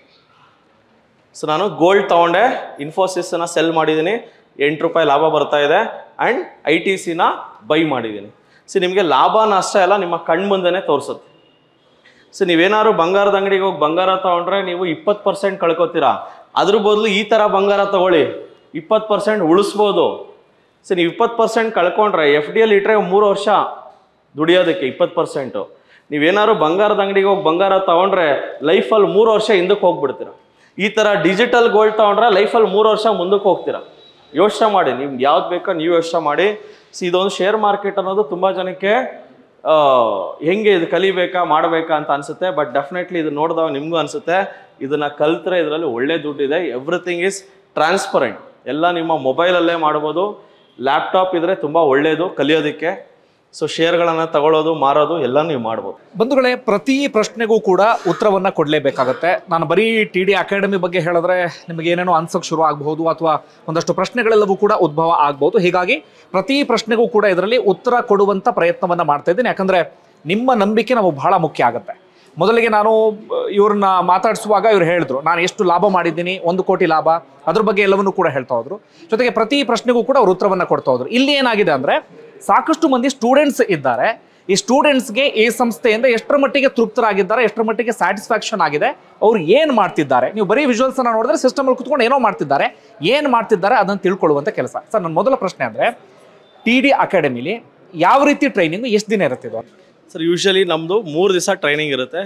Speaker 2: ಸೊ ನಾನು ಗೋಲ್ಡ್ ತಗೊಂಡೆ ಇನ್ಫೋಸಿಸ್ನ ಸೆಲ್ ಮಾಡಿದ್ದೀನಿ ಎಂಟು ರೂಪಾಯಿ ಲಾಭ ಬರ್ತಾ ಇದೆ ಆ್ಯಂಡ್ ಐ ಟಿ ಸಿನ ಬೈ ಮಾಡಿದ್ದೀನಿ ಸೊ ನಿಮಗೆ ಲಾಭ ನಷ್ಟ ಎಲ್ಲ ನಿಮ್ಮ ಕಣ್ಮುಂದೆನೇ ತೋರಿಸುತ್ತೆ ಸೊ ನೀವೇನಾದ್ರು ಬಂಗಾರದ ಅಂಗಡಿಗೆ ಹೋಗಿ ಬಂಗಾರ ತಗೊಂಡ್ರೆ ನೀವು ಇಪ್ಪತ್ತು ಪರ್ಸೆಂಟ್ ಕಳ್ಕೊತೀರಾ ಅದ್ರ ಬದಲು ಈ ಥರ ಬಂಗಾರ ತಗೊಳ್ಳಿ ಇಪ್ಪತ್ತು ಪರ್ಸೆಂಟ್ ಉಳಿಸ್ಬೋದು ಸೊ ನೀವು ಇಪ್ಪತ್ತು ಪರ್ಸೆಂಟ್ ಕಳ್ಕೊಂಡ್ರೆ ಎಫ್ ಡಿ ಎಲ್ ಇಟ್ಟರೆ ಮೂರು ವರ್ಷ ದುಡಿಯೋದಕ್ಕೆ ಇಪ್ಪತ್ತು ಪರ್ಸೆಂಟು ನೀವೇನಾದ್ರು ಬಂಗಾರದ ಅಂಗಡಿಗೆ ಹೋಗಿ ಬಂಗಾರ ತಗೊಂಡ್ರೆ ಲೈಫಲ್ಲಿ ಮೂರು ವರ್ಷ ಹಿಂದಕ್ಕೆ ಹೋಗ್ಬಿಡ್ತೀರ ಈ ಥರ ಡಿಜಿಟಲ್ ಗೋಲ್ಡ್ ತಗೊಂಡ್ರೆ ಲೈಫಲ್ಲಿ ಮೂರು ವರ್ಷ ಮುಂದಕ್ಕೆ ಹೋಗ್ತೀರಾ ಯೋಚನೆ ಮಾಡಿ ನಿಮ್ಗೆ ಯಾವ್ದು ಬೇಕೋ ನೀವು ಯೋಚನೆ ಮಾಡಿ ಸೊ ಇದೊಂದು ಶೇರ್ ಮಾರ್ಕೆಟ್ ಅನ್ನೋದು ತುಂಬ ಜನಕ್ಕೆ ಆ, ಹೆಂಗೆ ಇದು ಕಲಿಬೇಕಾ ಮಾಡಬೇಕಾ ಅಂತ ಅನ್ಸುತ್ತೆ ಬಟ್ ಡೆಫಿನೆಟ್ಲಿ ಇದು ನೋಡಿದಾಗ ನಿಮಗೂ ಅನ್ಸುತ್ತೆ ಇದನ್ನ ಕಲ್ತ್ರೆ ಇದರಲ್ಲಿ ಒಳ್ಳೆ ದುಡ್ಡಿದೆ ಎವ್ರಿಥಿಂಗ್ ಇಸ್ ಟ್ರಾನ್ಸ್ಪರೆಂಟ್ ಎಲ್ಲ ನಿಮ್ಮ ಮೊಬೈಲಲ್ಲೇ ಮಾಡ್ಬೋದು ಲ್ಯಾಪ್ಟಾಪ್ ಇದ್ರೆ ತುಂಬ ಒಳ್ಳೆಯದು ಕಲಿಯೋದಕ್ಕೆ ಸೊ ಶೇರ್ಗಳನ್ನು ತಗೊಳ್ಳೋದು ಮಾರೋದು ಎಲ್ಲ ನೀವು ಮಾಡ್ಬೋದು
Speaker 1: ಬಂಧುಗಳೇ ಪ್ರತಿ ಪ್ರಶ್ನೆಗೂ ಕೂಡ ಉತ್ತರವನ್ನ ಕೊಡಲೇಬೇಕಾಗತ್ತೆ ನಾನು ಬರೀ ಟಿ ಡಿ ಅಕಾಡೆಮಿ ಬಗ್ಗೆ ಹೇಳಿದ್ರೆ ನಿಮಗೆ ಏನೇನೋ ಅನ್ಸೋಕ್ ಶುರು ಆಗಬಹುದು ಅಥವಾ ಒಂದಷ್ಟು ಪ್ರಶ್ನೆಗಳೆಲ್ಲವೂ ಕೂಡ ಉದ್ಭವ ಆಗಬಹುದು ಹೀಗಾಗಿ ಪ್ರತಿ ಪ್ರಶ್ನೆಗೂ ಕೂಡ ಇದರಲ್ಲಿ ಉತ್ತರ ಕೊಡುವಂತ ಪ್ರಯತ್ನವನ್ನ ಮಾಡ್ತಾ ಇದ್ದೀನಿ ಯಾಕಂದ್ರೆ ನಿಮ್ಮ ನಂಬಿಕೆ ನಮಗೆ ಬಹಳ ಮುಖ್ಯ ಆಗುತ್ತೆ ಮೊದಲಿಗೆ ನಾನು ಅಹ್, ಇವ್ರನ್ನ ಮಾತಾಡಿಸುವಾಗ ಇವ್ರು ಹೇಳಿದ್ರು ನಾನು ಎಷ್ಟು ಲಾಭ ಮಾಡಿದ್ದೀನಿ ಒಂದು ಕೋಟಿ ಲಾಭ ಅದ್ರ ಬಗ್ಗೆ ಎಲ್ಲವನ್ನೂ ಕೂಡ ಹೇಳ್ತಾ ಹೋದ್ರು ಜೊತೆಗೆ ಪ್ರತಿ ಪ್ರಶ್ನೆಗೂ ಕೂಡ ಅವ್ರು ಉತ್ತರವನ್ನ ಕೊಡ್ತಾ ಹೋದ್ರು ಇಲ್ಲಿ ಏನಾಗಿದೆ ಅಂದ್ರೆ ಸಾಕಷ್ಟು ಮಂದಿ ಸ್ಟೂಡೆಂಟ್ಸ್ ಇದ್ದಾರೆ ಈ ಸ್ಟೂಡೆಂಟ್ಸ್ಗೆ ಈ ಸಂಸ್ಥೆಯಿಂದ ಎಷ್ಟರ ಮಟ್ಟಿಗೆ ತೃಪ್ತರಾಗಿದ್ದಾರೆ ಎಷ್ಟರ ಮಟ್ಟಿಗೆ ಸ್ಯಾಟಿಸ್ಫ್ಯಾಕ್ಷನ್ ಆಗಿದೆ ಅವ್ರು ಏನು ಮಾಡ್ತಿದ್ದಾರೆ ನೀವು ಬರೀ ವಿಜುವಲ್ಸ್ ಅನ್ನ ನೋಡಿದ್ರೆ ಸಿಸ್ಟಮ್ ಅಲ್ಲಿ ಕುತ್ಕೊಂಡು ಏನೋ ಮಾಡ್ತಿದ್ದಾರೆ ಏನು ಮಾಡ್ತಿದ್ದಾರೆ ಅದನ್ನು ತಿಳ್ಕೊಳ್ಳುವಂತ ಕೆಲಸ ಸರ್ ನನ್ನ ಮೊದಲ ಪ್ರಶ್ನೆ ಅಂದ್ರೆ ಟಿ ಡಿ ಅಕಾಡೆಮಿಲಿ ಯಾವ ರೀತಿ ಟ್ರೈನಿಂಗ್ ಎಷ್ಟು ದಿನ ಇರುತ್ತೆ ಇದು
Speaker 2: ಸರ್ ಯೂಶಲಿ ನಮ್ಮದು ಮೂರು ದಿವಸ ಟ್ರೈನಿಂಗ್ ಇರುತ್ತೆ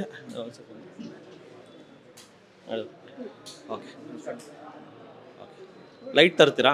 Speaker 2: ಓಕೆ ಲೈಟ್ ತರ್ತೀರಾ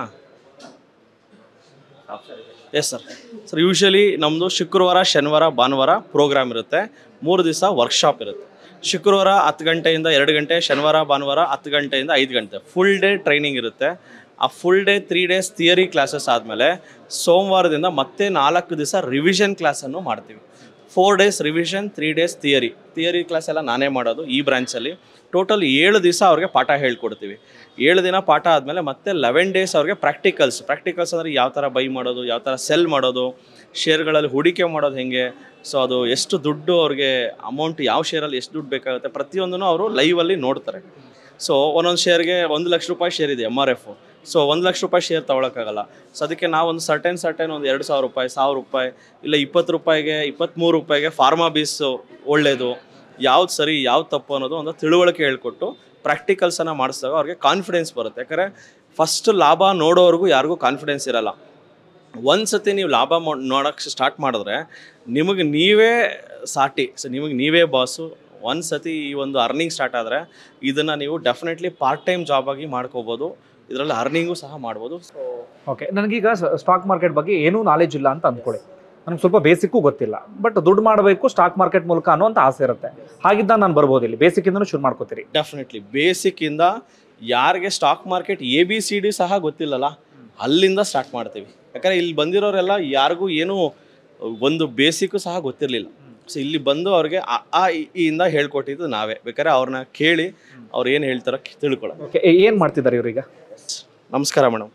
Speaker 2: ಎಸ್ ಸರ್ ಸರ್ ಯೂಶಲಿ ನಮ್ಮದು ಶುಕ್ರವಾರ ಶನಿವಾರ ಭಾನುವಾರ ಪ್ರೋಗ್ರಾಮ್ ಇರುತ್ತೆ ಮೂರು ದಿವಸ ವರ್ಕ್ಶಾಪ್ ಇರುತ್ತೆ ಶುಕ್ರವಾರ ಹತ್ತು ಗಂಟೆಯಿಂದ ಎರಡು ಗಂಟೆ ಶನಿವಾರ ಭಾನುವಾರ ಹತ್ತು ಗಂಟೆಯಿಂದ ಐದು ಗಂಟೆ ಫುಲ್ ಡೇ ಟ್ರೈನಿಂಗ್ ಇರುತ್ತೆ ಆ full day three days theory classes ಆದಮೇಲೆ ಸೋಮವಾರದಿಂದ ಮತ್ತೆ ನಾಲ್ಕು ದಿವಸ ರಿವಿಷನ್ ಕ್ಲಾಸನ್ನು ಮಾಡ್ತೀವಿ four days revision three days theory theory class ಎಲ್ಲ ನಾನೇ ಮಾಡೋದು ಈ ಬ್ರಾಂಚಲ್ಲಿ ಟೋಟಲ್ ಏಳು ದಿವಸ ಅವ್ರಿಗೆ ಪಾಠ ಹೇಳ್ಕೊಡ್ತೀವಿ ಏಳು ದಿನ ಪಾಠ ಆದಮೇಲೆ ಮತ್ತೆ ಲೆವೆನ್ ಡೇಸ್ ಅವ್ರಿಗೆ ಪ್ರಾಕ್ಟಿಕಲ್ಸ್ ಪ್ರಾಕ್ಟಿಕಲ್ಸ್ ಅಂದರೆ ಯಾವ ಥರ ಬೈ ಮಾಡೋದು ಯಾವ ಥರ ಸೆಲ್ ಮಾಡೋದು ಶೇರ್ಗಳಲ್ಲಿ ಹೂಡಿಕೆ ಮಾಡೋದು ಹೆಂಗೆ ಸೊ ಅದು ಎಷ್ಟು ದುಡ್ಡು ಅವ್ರಿಗೆ ಅಮೌಂಟ್ ಯಾವ ಶೇರಲ್ಲಿ ಎಷ್ಟು ದುಡ್ಡು ಬೇಕಾಗುತ್ತೆ ಪ್ರತಿಯೊಂದನ್ನು ಅವರು ಲೈವಲ್ಲಿ ನೋಡ್ತಾರೆ ಸೊ ಒಂದೊಂದು ಶೇರ್ಗೆ ಒಂದು ಲಕ್ಷ ರೂಪಾಯಿ ಶೇರ್ ಇದೆ ಎಮ್ ಆರ್ ಎಫ್ ಸೊ ಒಂದು ಲಕ್ಷ ರೂಪಾಯಿ ಶೇರ್ ತೊಗೊಳಕ್ಕಾಗಲ್ಲ ಸೊ ಅದಕ್ಕೆ ನಾವು ಒಂದು ಸರ್ಟೆನ್ ಸರ್ಟೆನ್ ಒಂದು ಎರಡು ಸಾವಿರ ರೂಪಾಯಿ ಸಾವಿರ ರೂಪಾಯಿ ಇಲ್ಲ ಇಪ್ಪತ್ತು ರೂಪಾಯಿಗೆ ಇಪ್ಪತ್ತ್ಮೂರು ರೂಪಾಯಿಗೆ ಫಾರ್ಮಾ ಬೀಸು ಒಳ್ಳೆಯದು ಯಾವ್ದು ಸರಿ ಯಾವ್ದು ತಪ್ಪು ಅನ್ನೋದು ಒಂದು ತಿಳುವಳಿಕೆ ಹೇಳ್ಕೊಟ್ಟು ಪ್ರಾಕ್ಟಿಕಲ್ಸನ್ನು ಮಾಡಿಸಿದಾಗ ಅವ್ರಿಗೆ ಕಾನ್ಫಿಡೆನ್ಸ್ ಬರುತ್ತೆ ಯಾಕಂದರೆ ಫಸ್ಟ್ ಲಾಭ ನೋಡೋವರೆಗೂ ಯಾರಿಗೂ ಕಾನ್ಫಿಡೆನ್ಸ್ ಇರಲ್ಲ ಒಂದು ಸತಿ ನೀವು ಲಾಭ ನೋಡೋಕ್ಕೆ ಸ್ಟಾರ್ಟ್ ಮಾಡಿದ್ರೆ ನಿಮಗೆ ನೀವೇ ಸಾಟಿ ಸೊ ನಿಮಗೆ ನೀವೇ ಬಾಸು ಒಂದು ಸತಿ ಈ ಒಂದು ಅರ್ನಿಂಗ್ ಸ್ಟಾರ್ಟ್ ಆದರೆ ಇದನ್ನು ನೀವು ಡೆಫಿನೆಟ್ಲಿ ಪಾರ್ಟ್ ಟೈಮ್ ಜಾಬ್ ಆಗಿ ಮಾಡ್ಕೋಬೋದು ಇದರಲ್ಲಿ ಅರ್ನಿಂಗು ಸಹ ಮಾಡ್ಬೋದು ಸೊ
Speaker 1: ಓಕೆ ನನಗೀಗ ಸ್ಟಾಕ್ ಮಾರ್ಕೆಟ್ ಬಗ್ಗೆ ಏನೂ ನಾಲೆಜ್ ಇಲ್ಲ ಅಂತ ಅಂದ್ಕೊಳ್ಳಿ ನನಗೆ ಸ್ವಲ್ಪ ಬೇಸಿಕ್ಕು ಗೊತ್ತಿಲ್ಲ ಬಟ್ ದುಡ್ಡು ಮಾಡಬೇಕು ಸ್ಟಾಕ್ ಮಾರ್ಕೆಟ್ ಮೂಲಕ ಅನ್ನುವಂಥ ಆಸೆ ಇರುತ್ತೆ ಹಾಗಿದ್ದಾಗ ನಾನು ಬರ್ಬೋದು ಇಲ್ಲಿ ಬೇಸಿಕ್ಕಿಂದನೂ ಶುರು ಮಾಡ್ಕೋತೀರಿ
Speaker 2: ಡೆಫಿನೆಟ್ಲಿ ಬೇಸಿಕ್ಕಿಂದ ಯಾರಿಗೆ stock market A B C D ಸಹ ಗೊತ್ತಿಲ್ಲಲ್ಲ ಅಲ್ಲಿಂದ ಸ್ಟಾರ್ಟ್ ಮಾಡ್ತೀವಿ ಯಾಕಂದರೆ ಇಲ್ಲಿ ಬಂದಿರೋರೆಲ್ಲ ಯಾರಿಗೂ ಏನೂ ಒಂದು ಬೇಸಿಕ್ಕು ಸಹ ಗೊತ್ತಿರಲಿಲ್ಲ ಸೊ ಇಲ್ಲಿ ಬಂದು ಅವ್ರಿಗೆ ಆ ಆ ಇ, ಈ ಇಂದ ಹೇಳ್ಕೊಟ್ಟಿದ್ದು ನಾವೇ ಬೇಕಾದ್ರೆ ಅವ್ರನ್ನ ಕೇಳಿ ಅವ್ರು ಏನು ಹೇಳ್ತಾರೋ ತಿಳ್ಕೊಳ್ಳೋಣ
Speaker 1: ಓಕೆ ಏನು ಮಾಡ್ತಿದ್ದಾರೆ ಇವ್ರೀಗ
Speaker 2: ನಮಸ್ಕಾರ ಮೇಡಮ್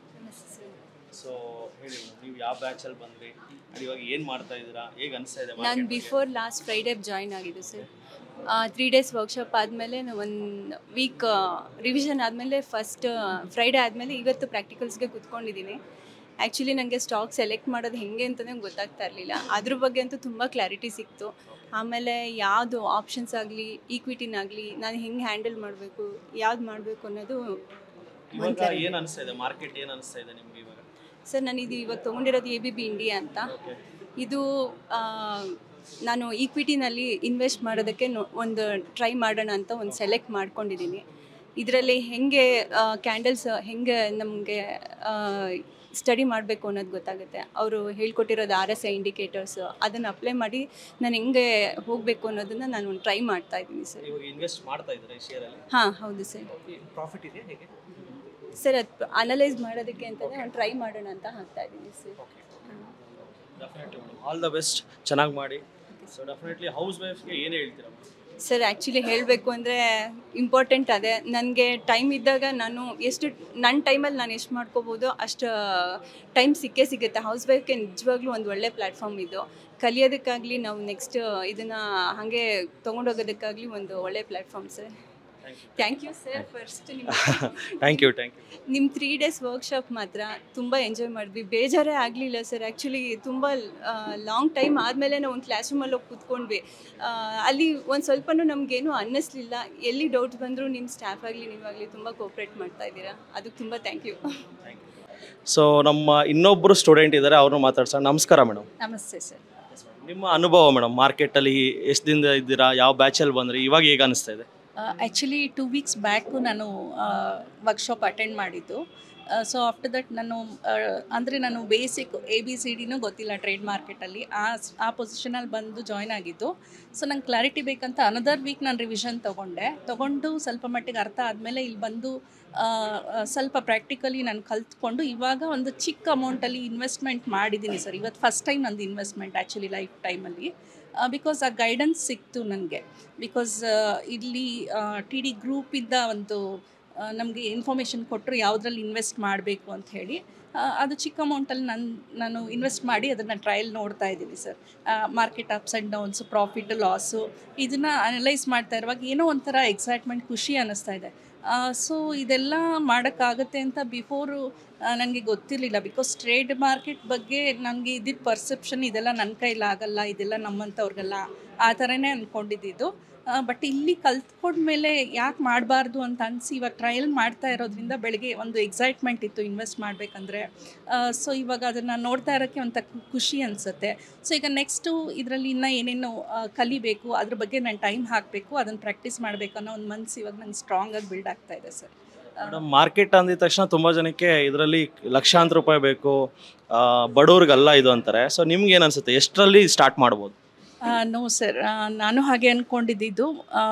Speaker 2: ಸೊ ಹೇಳಿ ನೀವು ಯಾವ ಬ್ಯಾಚಲ್ಲಿ ಬಂದ್ರಿ ಇವಾಗ ಏನು ಮಾಡ್ತಾ ಇದ್ದೀರಾ ಹೇಗೆ ಅನಿಸ್ತಾ ಇದೆ
Speaker 3: ನಾನು ಬಿಫೋರ್ ಲಾಸ್ಟ್ ಫ್ರೈಡೇ ಜಾಯ್ನ್ ಆಗಿದೆ ಸರ್ ತ್ರೀ ಡೇಸ್ ವರ್ಕ್ಶಾಪ್ ಆದಮೇಲೆ ಒಂದು ವೀಕ್ ರಿವಿಷನ್ ಆದಮೇಲೆ ಫಸ್ಟ್ ಫ್ರೈಡೇ ಆದಮೇಲೆ ಇವತ್ತು ಪ್ರಾಕ್ಟಿಕಲ್ಸ್ಗೆ ಕೂತ್ಕೊಂಡಿದ್ದೀನಿ ಆ್ಯಕ್ಚುಲಿ ನನಗೆ ಸ್ಟಾಕ್ ಸೆಲೆಕ್ಟ್ ಮಾಡೋದು ಹೆಂಗೆ ಅಂತಲೇ ಗೊತ್ತಾಗ್ತಾ ಇರಲಿಲ್ಲ ಅದ್ರ ಬಗ್ಗೆ ಅಂತೂ ತುಂಬ ಕ್ಲಾರಿಟಿ ಸಿಕ್ತು ಆಮೇಲೆ ಯಾವುದು ಆಪ್ಷನ್ಸ್ ಆಗಲಿ ಈಕ್ವಿಟಿನಾಗಲಿ ನಾನು ಹೆಂಗೆ ಹ್ಯಾಂಡಲ್ ಮಾಡಬೇಕು ಯಾವ್ದು ಮಾಡಬೇಕು ಅನ್ನೋದು
Speaker 2: ಇವಾಗ ಏನು ಅನಿಸ್ತಾ ಇದೆ ಮಾರ್ಕೆಟ್ ಏನು ಅನಿಸ್ತಾ ಇದೆ ನಿಮ್ಗೆ ಇವಾಗ
Speaker 3: ಸರ್ ನಾನು ಇದು ಇವಾಗ ತೊಗೊಂಡಿರೋದು ಎ ಬಿ ಬಿ ಇಂಡಿಯಾ ಅಂತ ಇದು ಆ, ನಾನು ಈಕ್ವಿಟಿನಲ್ಲಿ ಇನ್ವೆಸ್ಟ್ ಮಾಡೋದಕ್ಕೆ ನೋ- ಒಂದು ಟ್ರೈ ಮಾಡೋಣ ಅಂತ ಒಂದು ಸೆಲೆಕ್ಟ್ ಮಾಡ್ಕೊಂಡಿದ್ದೀನಿ ಇದರಲ್ಲಿ ಹೆಂಗೆ ಕ್ಯಾಂಡಲ್ಸ್ ಹೆಂಗೆ ನಮಗೆ ಸ್ಟಡಿ ಮಾಡಬೇಕು ಅನ್ನೋದು ಗೊತ್ತಾಗುತ್ತೆ ಅವರು ಹೇಳ್ಕೊಟ್ಟಿರೋದು ಆರ್ ಎಸ್ ಐ ಇಂಡಿಕೇಟರ್ಸ್ ಅದನ್ನು ಅಪ್ಲೈ ಮಾಡಿ ನಾನು ಹೆಂಗೆ ಹೋಗಬೇಕು ಅನ್ನೋದನ್ನು ನಾನು ಟ್ರೈ ಮಾಡ್ತಾ ಇದ್ದೀನಿ ಸರ್
Speaker 2: ಇವಾಗ ಇನ್ವೆಸ್ಟ್ ಮಾಡ್ತಾ ಇದ್ದಾರೆ ಶೇರಲ್ಲಿ
Speaker 3: ಹಾಂ ಹೌದು ಸರ್
Speaker 1: ಪ್ರಾಫಿಟ್ ಇದೆ ಹೇಗೆ
Speaker 3: ಸರ್ ಅದು ಅನಲೈಸ್ ಮಾಡೋದಕ್ಕೆ ಅಂತಲೇ ಒಂದು ಟ್ರೈ ಮಾಡೋಣ ಅಂತ ಹಾಕ್ತಾ ಇದ್ದೀನಿ sir
Speaker 2: definitely all the best ಚೆನ್ನಾಗಿ ಮಾಡಿ ಸೊ ಡೆಫಿನೆಟ್ಲಿ ಹೌಸ್ ವೈಫ್ಗೆ ಏನು ಹೇಳ್ತೀರಾ
Speaker 3: ಸರ್ ಆ್ಯಕ್ಚುಲಿ ಹೇಳಬೇಕು ಅಂದರೆ ಇಂಪಾರ್ಟೆಂಟ್ ಅದೇ ನನಗೆ ಟೈಮ್ ಇದ್ದಾಗ ನಾನು ಎಷ್ಟು ನನ್ನ ಟೈಮಲ್ಲಿ ನಾನು ಎಷ್ಟು ಮಾಡ್ಕೋಬೋದು ಅಷ್ಟು ಟೈಮ್ ಸಿಕ್ಕೇ ಸಿಗುತ್ತೆ ಹೌಸ್ ವೈಫ್ಗೆ ನಿಜವಾಗ್ಲೂ ಒಂದು ಒಳ್ಳೆ ಪ್ಲ್ಯಾಟ್ಫಾರ್ಮ್ ಇದು ಕಲಿಯೋದಕ್ಕಾಗಲಿ ನಾವು ನೆಕ್ಸ್ಟ್ ಇದನ್ನು ಹಾಗೆ ತೊಗೊಂಡೋಗೋದಕ್ಕಾಗಲಿ ಒಂದು ಒಳ್ಳೆ platform sir thank you sir first ನಿಮ್ಮ
Speaker 2: ಥ್ಯಾಂಕ್ ಯು ಥ್ಯಾಂಕ್ ಯು
Speaker 3: ನಿಮ್ಮ ತ್ರೀ ಡೇಸ್ ವರ್ಕ್ಶಾಪ್ ಮಾತ್ರ ತುಂಬ ಎಂಜಾಯ್ ಮಾಡಿದ್ವಿ ಬೇಜಾರೇ ಆಗಲಿಲ್ಲ ಸರ್ ಆ್ಯಕ್ಚುಲಿ ತುಂಬ ಲಾಂಗ್ ಟೈಮ್ ಆದಮೇಲೆ ನಾವು ಒಂದು ಕ್ಲಾಸ್ ರೂಮಲ್ಲಿ ಹೋಗಿ ಕೂತ್ಕೊಂಡ್ವಿ ಆ, ಅಲ್ಲಿ ಒಂದು ಸ್ವಲ್ಪನೂ ನಮಗೇನು ಅನ್ನಿಸ್ಲಿಲ್ಲ ಎಲ್ಲಿ ಡೌಟ್ಸ್ ಬಂದರೂ ನಿಮ್ಮ ಸ್ಟಾಫ್ ಆಗಲಿ ನೀವಾಗಲಿ ತುಂಬ ಕೋಪ್ರೇಟ್ ಮಾಡ್ತಾ ಇದ್ದೀರಾ ಅದಕ್ಕೆ ತುಂಬ ಥ್ಯಾಂಕ್ ಯು
Speaker 2: ಸೊ ನಮ್ಮ ಇನ್ನೊಬ್ಬರು ಸ್ಟೂಡೆಂಟ್ ಇದ್ದಾರೆ ಅವ್ರನ್ನ ಮಾತಾಡ್ಸೋಣ ನಮಸ್ಕಾರ ಮೇಡಮ್
Speaker 3: ನಮಸ್ತೆ ಸರ್
Speaker 2: ನಿಮ್ಮ ಅನುಭವ ಮೇಡಮ್ ಮಾರ್ಕೆಟಲ್ಲಿ ಎಷ್ಟು ದಿನದ ಇದ್ದೀರಾ ಯಾವ ಬ್ಯಾಚಲ್ಲಿ ಬಂದ್ರಿ ಇವಾಗ ಹೇಗೆ ಅನಿಸ್ತಾ ಇದೆ
Speaker 4: ಆ್ಯಕ್ಚುಲಿ ಟೂ ವೀಕ್ಸ್ ಬ್ಯಾಕು ನಾನು ವರ್ಕ್ಶಾಪ್ ಅಟೆಂಡ್ ಮಾಡಿದ್ದು ಸೊ ಆಫ್ಟರ್ ದಟ್ ನಾನು ಅಂದರೆ ನಾನು ಬೇಸಿಕ್ ಎ ಬಿ ಸಿ ಡಿನೂ ಗೊತ್ತಿಲ್ಲ ಟ್ರೇಡ್ ಮಾರ್ಕೆಟಲ್ಲಿ ಆ ಆ ಪೊಸಿಷನಲ್ಲಿ ಬಂದು ಜಾಯ್ನ್ ಆಗಿದ್ದು ಸೊ ನಂಗೆ ಕ್ಲಾರಿಟಿ ಬೇಕಂತ ಅನದರ್ ವೀಕ್ ನಾನು ರಿವಿಷನ್ ತೊಗೊಂಡೆ ತೊಗೊಂಡು ಸ್ವಲ್ಪ ಮಟ್ಟಿಗೆ ಅರ್ಥ ಆದಮೇಲೆ ಇಲ್ಲಿ ಬಂದು ಆ, ಆ, ಸ್ವಲ್ಪ ಪ್ರಾಕ್ಟಿಕಲಿ ನಾನು ಕಲ್ತ್ಕೊಂಡು ಇವಾಗ ಒಂದು ಚಿಕ್ಕ ಅಮೌಂಟಲ್ಲಿ ಇನ್ವೆಸ್ಟ್ಮೆಂಟ್ ಮಾಡಿದ್ದೀನಿ ಸರ್ ಇವತ್ತು ಫಸ್ಟ್ ಟೈಮ್ ನಂದು ಇನ್ವೆಸ್ಟ್ಮೆಂಟ್ ಆ್ಯಕ್ಚುಲಿ ಲೈಫ್ ಟೈಮಲ್ಲಿ ಬಿಕಾಸ್ ಆ ಗೈಡೆನ್ಸ್ ಸಿಕ್ತು ನನಗೆ ಬಿಕಾಸ್ ಇಲ್ಲಿ ಟಿ ಡಿ ಗ್ರೂಪಿಂದ ಒಂದು ನಮಗೆ ಇನ್ಫಾರ್ಮೇಷನ್ ಕೊಟ್ಟರು ಯಾವುದ್ರಲ್ಲಿ ಇನ್ವೆಸ್ಟ್ ಮಾಡಬೇಕು ಅಂತ ಹೇಳಿ ಆ, ಅದು ಚಿಕ್ಕ ಅಮೌಂಟಲ್ಲಿ ನಾನು ನಾನು ಇನ್ವೆಸ್ಟ್ ಮಾಡಿ ಅದನ್ನು ಟ್ರಯಲ್ ನೋಡ್ತಾ ಇದ್ದೀನಿ sir market ups and downs profit loss ಇದನ್ನು ಅನಲೈಸ್ ಮಾಡ್ತಾ ಇರುವಾಗ ಏನೋ ಒಂಥರ ಎಕ್ಸೈಟ್ಮೆಂಟ್ ಖುಷಿ ಅನ್ನಿಸ್ತಾ ಇದೆ ಸೊ ಇದೆಲ್ಲ ಮಾಡೋಕ್ಕಾಗತ್ತೆ ಅಂತ ಬಿಫೋರು ನನಗೆ ಗೊತ್ತಿರಲಿಲ್ಲ ಬಿಕಾಸ್ ಟ್ರೇಡ್ ಮಾರ್ಕೆಟ್ ಬಗ್ಗೆ ನನಗೆ ಇದ್ದಿದ್ದ ಪರ್ಸೆಪ್ಷನ್ ಇದೆಲ್ಲ ನನ್ನ ಕೈಲಾಗಲ್ಲ ಇದೆಲ್ಲ ನಮ್ಮಂಥವ್ರಿಗೆಲ್ಲ ಆ ಥರನೇ ಅಂದ್ಕೊಂಡಿದ್ದು ಬಟ್ ಇಲ್ಲಿ ಕಲ್ತ್ಕೊಂಡ್ಮೇಲೆ ಯಾಕೆ ಮಾಡಬಾರ್ದು ಅಂತ ಅನಿಸಿ ಇವಾಗ ಟ್ರಯಲ್ ಮಾಡ್ತಾ ಇರೋದ್ರಿಂದ ಬೆಳಗ್ಗೆ ಒಂದು ಎಕ್ಸೈಟ್ಮೆಂಟ್ ಇತ್ತು ಇನ್ವೆಸ್ಟ್ ಮಾಡಬೇಕಂದ್ರೆ ಸೊ ಇವಾಗ ಅದನ್ನು ನೋಡ್ತಾ ಇರೋಕ್ಕೆ ಒಂಥ ಖುಷಿ ಅನಿಸುತ್ತೆ ಸೊ ಈಗ ನೆಕ್ಸ್ಟು ಇದರಲ್ಲಿ ಇನ್ನೂ ಏನೇನು ಆ, ಕಲಿಬೇಕು ಅದ್ರ ಬಗ್ಗೆ ನಾನು ಟೈಮ್ ಹಾಕಬೇಕು ಅದನ್ನು ಪ್ರಾಕ್ಟೀಸ್ ಮಾಡಬೇಕು ಅನ್ನೋ ಒಂದು ಮನಸ್ಸು ಇವಾಗ ನಂಗೆ ಸ್ಟ್ರಾಂಗಾಗಿ ಬಿಲ್ಡ್ ಆಗ್ತಾ ಇದೆ ಸರ್
Speaker 2: ಮೇಡಮ್ ಮಾರ್ಕೆಟ್ ಅಂದಿದ ತಕ್ಷಣ ತುಂಬ ಜನಕ್ಕೆ ಇದರಲ್ಲಿ ಲಕ್ಷಾಂತರ ರೂಪಾಯಿ ಬೇಕು ಆ, ಬಡವ್ರಿಗಲ್ಲ ಇದು ಅಂತಾರೆ ಸೊ ನಿಮ್ಗೆ ಏನು ಅನ್ಸುತ್ತೆ ಎಷ್ಟರಲ್ಲಿ ಸ್ಟಾರ್ಟ್ ಮಾಡ್ಬೋದು
Speaker 4: ನೋ ಸರ್ ನಾನು ಹಾಗೆ ಅಂದ್ಕೊಂಡಿದ್ದು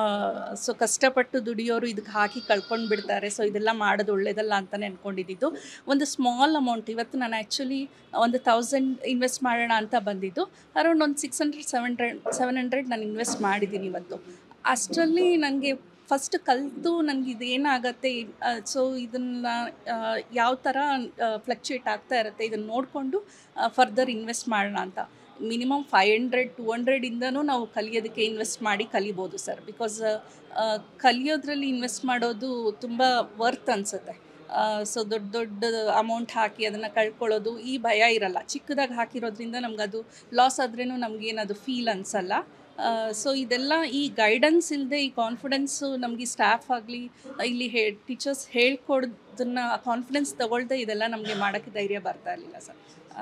Speaker 4: ಸೊ ಕಷ್ಟಪಟ್ಟು ದುಡಿಯೋರು ಇದಕ್ಕೆ ಹಾಕಿ ಕಳ್ಕೊಂಡು ಬಿಡ್ತಾರೆ ಸೊ ಇದೆಲ್ಲ ಮಾಡೋದು ಒಳ್ಳೇದಲ್ಲ ಅಂತಲೇ ಅಂದ್ಕೊಂಡಿದ್ದು ಒಂದು ಸ್ಮಾಲ್ ಅಮೌಂಟ್ ಇವತ್ತು ನಾನು ಆ್ಯಕ್ಚುಲಿ ಒಂದು ತೌಸಂಡ್ ಇನ್ವೆಸ್ಟ್ ಮಾಡೋಣ ಅಂತ ಬಂದಿದ್ದು ಅರೌಂಡ್ ಒಂದು six hundred seven hundred seven hundred ನಾನು ಇನ್ವೆಸ್ಟ್ ಮಾಡಿದ್ದೀನಿ ಇವತ್ತು ಅಷ್ಟರಲ್ಲಿ ನನಗೆ ಫಸ್ಟ್ ಕಲಿತು ನನಗೆ ಇದು ಏನಾಗತ್ತೆ ಸೊ ಇದನ್ನು ಯಾವ ಥರ ಫ್ಲಕ್ಚುಯೇಟ್ ಆಗ್ತಾ ಇರುತ್ತೆ ಇದನ್ನು ನೋಡಿಕೊಂಡು ಫರ್ದರ್ ಇನ್ವೆಸ್ಟ್ ಮಾಡೋಣ ಅಂತ ಮಿನಿಮಮ್ ಫೈವ್ ಹಂಡ್ರೆಡ್ ಟು ಹಂಡ್ರೆಡಿಂದನೂ ನಾವು ಕಲಿಯೋದಕ್ಕೆ ಇನ್ವೆಸ್ಟ್ ಮಾಡಿ ಕಲಿಬೋದು ಸರ್ ಬಿಕಾಸ್ ಕಲಿಯೋದ್ರಲ್ಲಿ ಇನ್ವೆಸ್ಟ್ ಮಾಡೋದು ತುಂಬ ವರ್ತ್ ಅನಿಸುತ್ತೆ ಸೊ ದೊಡ್ಡ ದೊಡ್ಡ ಅಮೌಂಟ್ ಹಾಕಿ ಅದನ್ನು ಕಳ್ಕೊಳ್ಳೋದು ಈ ಭಯ ಇರಲ್ಲ ಚಿಕ್ಕದಾಗಿ ಹಾಕಿರೋದ್ರಿಂದ ನಮ್ಗೆ ಅದು ಲಾಸ್ ಆದ್ರೂ ನಮಗೇನದು ಫೀಲ್ ಅನಿಸಲ್ಲ ಸೊ ಇದೆಲ್ಲ ಈ ಗೈಡೆನ್ಸ್ ಇಲ್ಲದೆ ಈ ಕಾನ್ಫಿಡೆನ್ಸು ನಮಗೆ ಸ್ಟಾಫ್ ಆಗಲಿ ಇಲ್ಲಿ ಹೇ ಟೀಚರ್ಸ್ ಹೇಳ್ಕೊಡೋದನ್ನ ಕಾನ್ಫಿಡೆನ್ಸ್ ತಗೊಳ್ದೆ ಇದೆಲ್ಲ ನಮಗೆ ಮಾಡೋಕ್ಕೆ ಧೈರ್ಯ ಬರ್ತಾ ಇರಲಿಲ್ಲ ಸರ್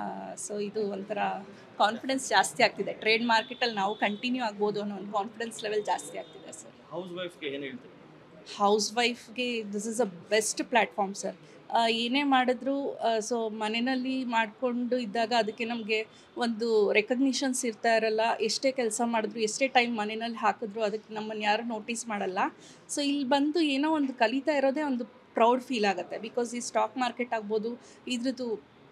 Speaker 4: ಸೊ ಇದು ಒಂಥರ ಕಾನ್ಫಿಡೆನ್ಸ್ ಜಾಸ್ತಿ ಆಗ್ತಿದೆ ಟ್ರೇಡ್ ಮಾರ್ಕೆಟಲ್ಲಿ ನಾವು ಕಂಟಿನ್ಯೂ ಆಗ್ಬೋದು ಅನ್ನೋ ಒಂದು ಕಾನ್ಫಿಡೆನ್ಸ್ ಲೆವೆಲ್ ಜಾಸ್ತಿ ಆಗ್ತಿದೆ ಸರ್
Speaker 2: ಹೌಸ್ ವೈಫ್ಗೆ ಏನು ಹೇಳ್ತೀವಿ
Speaker 4: ಹೌಸ್ ವೈಫ್ಗೆ this is a best platform sir ಏನೇ ಮಾಡಿದ್ರು ಸೊ ಮನೆಯಲ್ಲಿ ಮಾಡಿಕೊಂಡು ಇದ್ದಾಗ ಅದಕ್ಕೆ ನಮಗೆ ಒಂದು ರೆಕಗ್ನಿಷನ್ಸ್ ಇರ್ತಾ ಇರಲ್ಲ ಎಷ್ಟೇ ಕೆಲಸ ಮಾಡಿದ್ರು ಎಷ್ಟೇ ಟೈಮ್ ಮನೆಯಲ್ಲಿ ಹಾಕಿದ್ರು ಅದಕ್ಕೆ ನಮ್ಮನ್ನು ಯಾರು ನೋಟಿಸ್ ಮಾಡಲ್ಲ ಸೊ ಇಲ್ಲಿ ಬಂದು ಏನೋ ಒಂದು ಕಲಿತಾ ಇರೋದೇ ಒಂದು ಪ್ರೌಡ್ ಫೀಲ್ ಆಗುತ್ತೆ ಬಿಕಾಸ್ ಈ ಸ್ಟಾಕ್ ಮಾರ್ಕೆಟ್ ಆಗ್ಬೋದು ಇದ್ರದ್ದು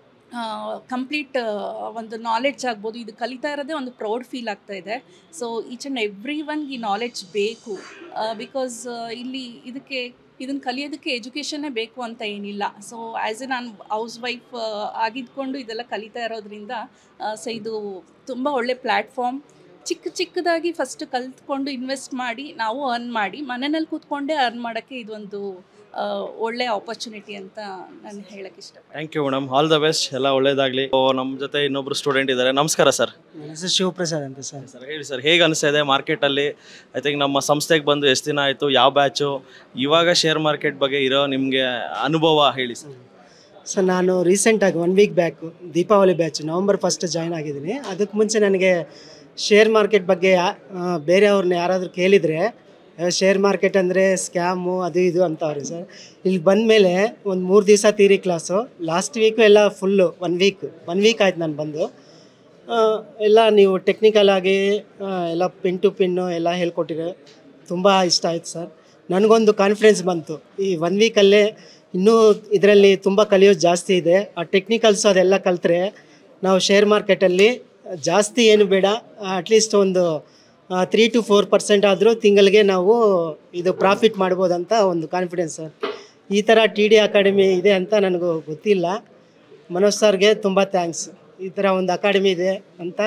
Speaker 4: ಕಂಪ್ಲೀಟ್ ಒಂದು ನಾಲೆಡ್ಜ್ ಆಗ್ಬೋದು ಇದು ಕಲಿತಾ ಇರೋದೇ ಒಂದು ಪ್ರೌಡ್ ಫೀಲ್ ಆಗ್ತಾ ಇದೆ ಸೊ ಈಚ್ ಆ್ಯಂಡ್ ಎವ್ರಿ ಒನ್ಗೆ ಈ ನಾಲೆಡ್ಜ್ ಬೇಕು ಬಿಕಾಸ್ ಇಲ್ಲಿ ಇದಕ್ಕೆ ಇದನ್ನು ಕಲಿಯೋದಕ್ಕೆ ಎಜುಕೇಷನ್ನೇ ಬೇಕು ಅಂತ ಏನಿಲ್ಲ ಸೊ ಆ್ಯಸ್ ಎ ನಾನು ಹೌಸ್ ವೈಫ್ ಆಗಿದ್ಕೊಂಡು ಇದೆಲ್ಲ ಕಲಿತಾ ಇರೋದ್ರಿಂದ ಸೊ ಇದು ತುಂಬ ಒಳ್ಳೆ ಪ್ಲ್ಯಾಟ್ಫಾರ್ಮ್ ಚಿಕ್ಕ ಚಿಕ್ಕದಾಗಿ ಫಸ್ಟ್ ಕಲ್ತ್ಕೊಂಡು ಇನ್ವೆಸ್ಟ್ ಮಾಡಿ ನಾವು ಅರ್ನ್ ಮಾಡಿ ಮನೆಯಲ್ಲಿ ಕೂತ್ಕೊಂಡೇ ಅರ್ನ್ ಮಾಡೋಕ್ಕೆ ಇದೊಂದು ಆ, ಒಳ್ಳೆ ಆಪರ್ಚುನಿಟಿ ಅಂತ ನಾನು ಹೇಳಕ್ಕೆ ಇಷ್ಟಪಡ್ತೀನಿ
Speaker 2: thank you madam all the best ಎಲ್ಲ ಒಳ್ಳೇದಾಗಲಿ ನಮ್ಮ ಜೊತೆ ಇನ್ನೊಬ್ರು ಸ್ಟೂಡೆಂಟ್ ಇದ್ದಾರೆ ನಮಸ್ಕಾರ ಸರ್
Speaker 5: ನನ್ನ ಹೆಸರು ಶಿವಪ್ರಸಾದ್ ಅಂತ ಸರ್
Speaker 2: ಸರ್ ಹೇಳಿ ಸರ್ ಹೇಗೆ ಅನಿಸ್ತಾ ಇದೆ ಮಾರ್ಕೆಟಲ್ಲಿ ಐ ಥಿಂಕ್ ನಮ್ಮ ಸಂಸ್ಥೆಗೆ ಬಂದು ಎಷ್ಟು ದಿನ ಆಯಿತು ಯಾವ ಬ್ಯಾಚು ಇವಾಗ ಶೇರ್ ಮಾರ್ಕೆಟ್ ಬಗ್ಗೆ ಇರೋ ನಿಮಗೆ ಅನುಭವ ಹೇಳಿ ಸರ್
Speaker 5: ಸರ್ ನಾನು ರೀಸೆಂಟಾಗಿ one week back Deepavali batch November first join ಆಗಿದ್ದೀನಿ ಅದಕ್ಕೆ ಮುಂಚೆ ನನಗೆ ಶೇರ್ ಮಾರ್ಕೆಟ್ ಬಗ್ಗೆ ಯಾ- ಆ, ಬೇರೆಯವ್ರನ್ನ ಯಾರಾದರೂ ಕೇಳಿದರೆ ಶೇರ್ ಮಾರ್ಕೆಟ್ ಅಂದರೆ ಸ್ಕ್ಯಾಮು ಅದು ಇದು ಅಂತವ್ರೆ ಸರ್ ಇಲ್ಲಿ ಬಂದಮೇಲೆ ಒಂದು ಮೂರು ದಿವಸ ತೀರಿ ಕ್ಲಾಸು ಲಾಸ್ಟ್ ವೀಕು ಎಲ್ಲ full one week one week ಆಯ್ತು ನಾನು ಬಂದು ಆ, ಎಲ್ಲ ನೀವು ಟೆಕ್ನಿಕಲ್ ಆಗಿ ಆ, ಎಲ್ಲ ಪಿನ್ ಟು ಪಿನ್ನು ಎಲ್ಲ ಹೇಳ್ಕೊಟ್ಟಿರೋ ತುಂಬ ಇಷ್ಟ ಆಯ್ತು ಸರ್ ನನಗೊಂದು ಕಾನ್ಫಿಡೆನ್ಸ್ ಬಂತು ಈ ಒನ್ ವೀಕಲ್ಲೇ ಇನ್ನೂ ಇದರಲ್ಲಿ ತುಂಬ ಕಲಿಯೋದು ಜಾಸ್ತಿ ಇದೆ ಆ ಟೆಕ್ನಿಕಲ್ಸ್ ಅದೆಲ್ಲ ಕಲಿತ್ರೆ ನಾವು ಶೇರ್ ಮಾರ್ಕೆಟಲ್ಲಿ ಜಾಸ್ತಿ ಏನು ಬೇಡ ಅಟ್ಲೀಸ್ಟ್ ಒಂದು ತ್ರೀ ಟು ಫೋರ್ ಪರ್ಸೆಂಟ್ ಆದರೂ ತಿಂಗಳಿಗೆ ನಾವು ಇದು ಪ್ರಾಫಿಟ್ ಮಾಡ್ಬೋದಂತ ಒಂದು ಕಾನ್ಫಿಡೆನ್ಸ್ ಸರ್ ಈ ಥರ ಟಿ ಡಿ ಅಕಾಡೆಮಿ ಇದೆ ಅಂತ ನನಗೂ ಗೊತ್ತಿಲ್ಲ ಮನೋಜ್ ಸರ್ಗೆ ತುಂಬ ಥ್ಯಾಂಕ್ಸ್ ಈ ಥರ ಒಂದು ಅಕಾಡೆಮಿ ಇದೆ ಅಂತ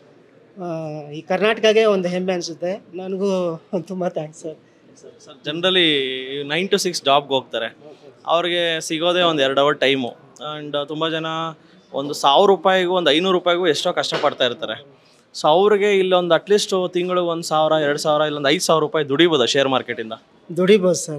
Speaker 5: ಆ, ಈ ಕರ್ನಾಟಕಗೆ ಒಂದು ಹೆಮ್ಮೆ ಅನಿಸುತ್ತೆ ನನಗೂ ತುಂಬ thanks sir
Speaker 2: sir generally nine to six ಜಾಬ್ಗೆ ಹೋಗ್ತಾರೆ ಅವ್ರಿಗೆ ಸಿಗೋದೇ ಒಂದು ಎರಡು ಅವರ್ ಟೈಮು ಆ್ಯಂಡ್ ತುಂಬ ಜನ ಒಂದು ಸಾವಿರ ರೂಪಾಯಿಗೂ ಒಂದು ಐನೂರು ರೂಪಾಯಿಗೂ ಎಷ್ಟೋ ಕಷ್ಟಪಡ್ತಾ ಇರ್ತಾರೆ ಸೊ ಅವ್ರಿಗೆ ಇಲ್ಲೊಂದು ಅಟ್ಲೀಸ್ಟ್ ತಿಂಗಳು ಒಂದು ಸಾವಿರ ಎರಡು ಸಾವಿರ ಇಲ್ಲೊಂದು ಐದು ಸಾವಿರ ರೂಪಾಯಿ ದುಡಿಬೋದಾ ಶೇರ್ ಮಾರ್ಕೆಟಿಂದ
Speaker 5: ದುಡಿಬೋದು ಸರ್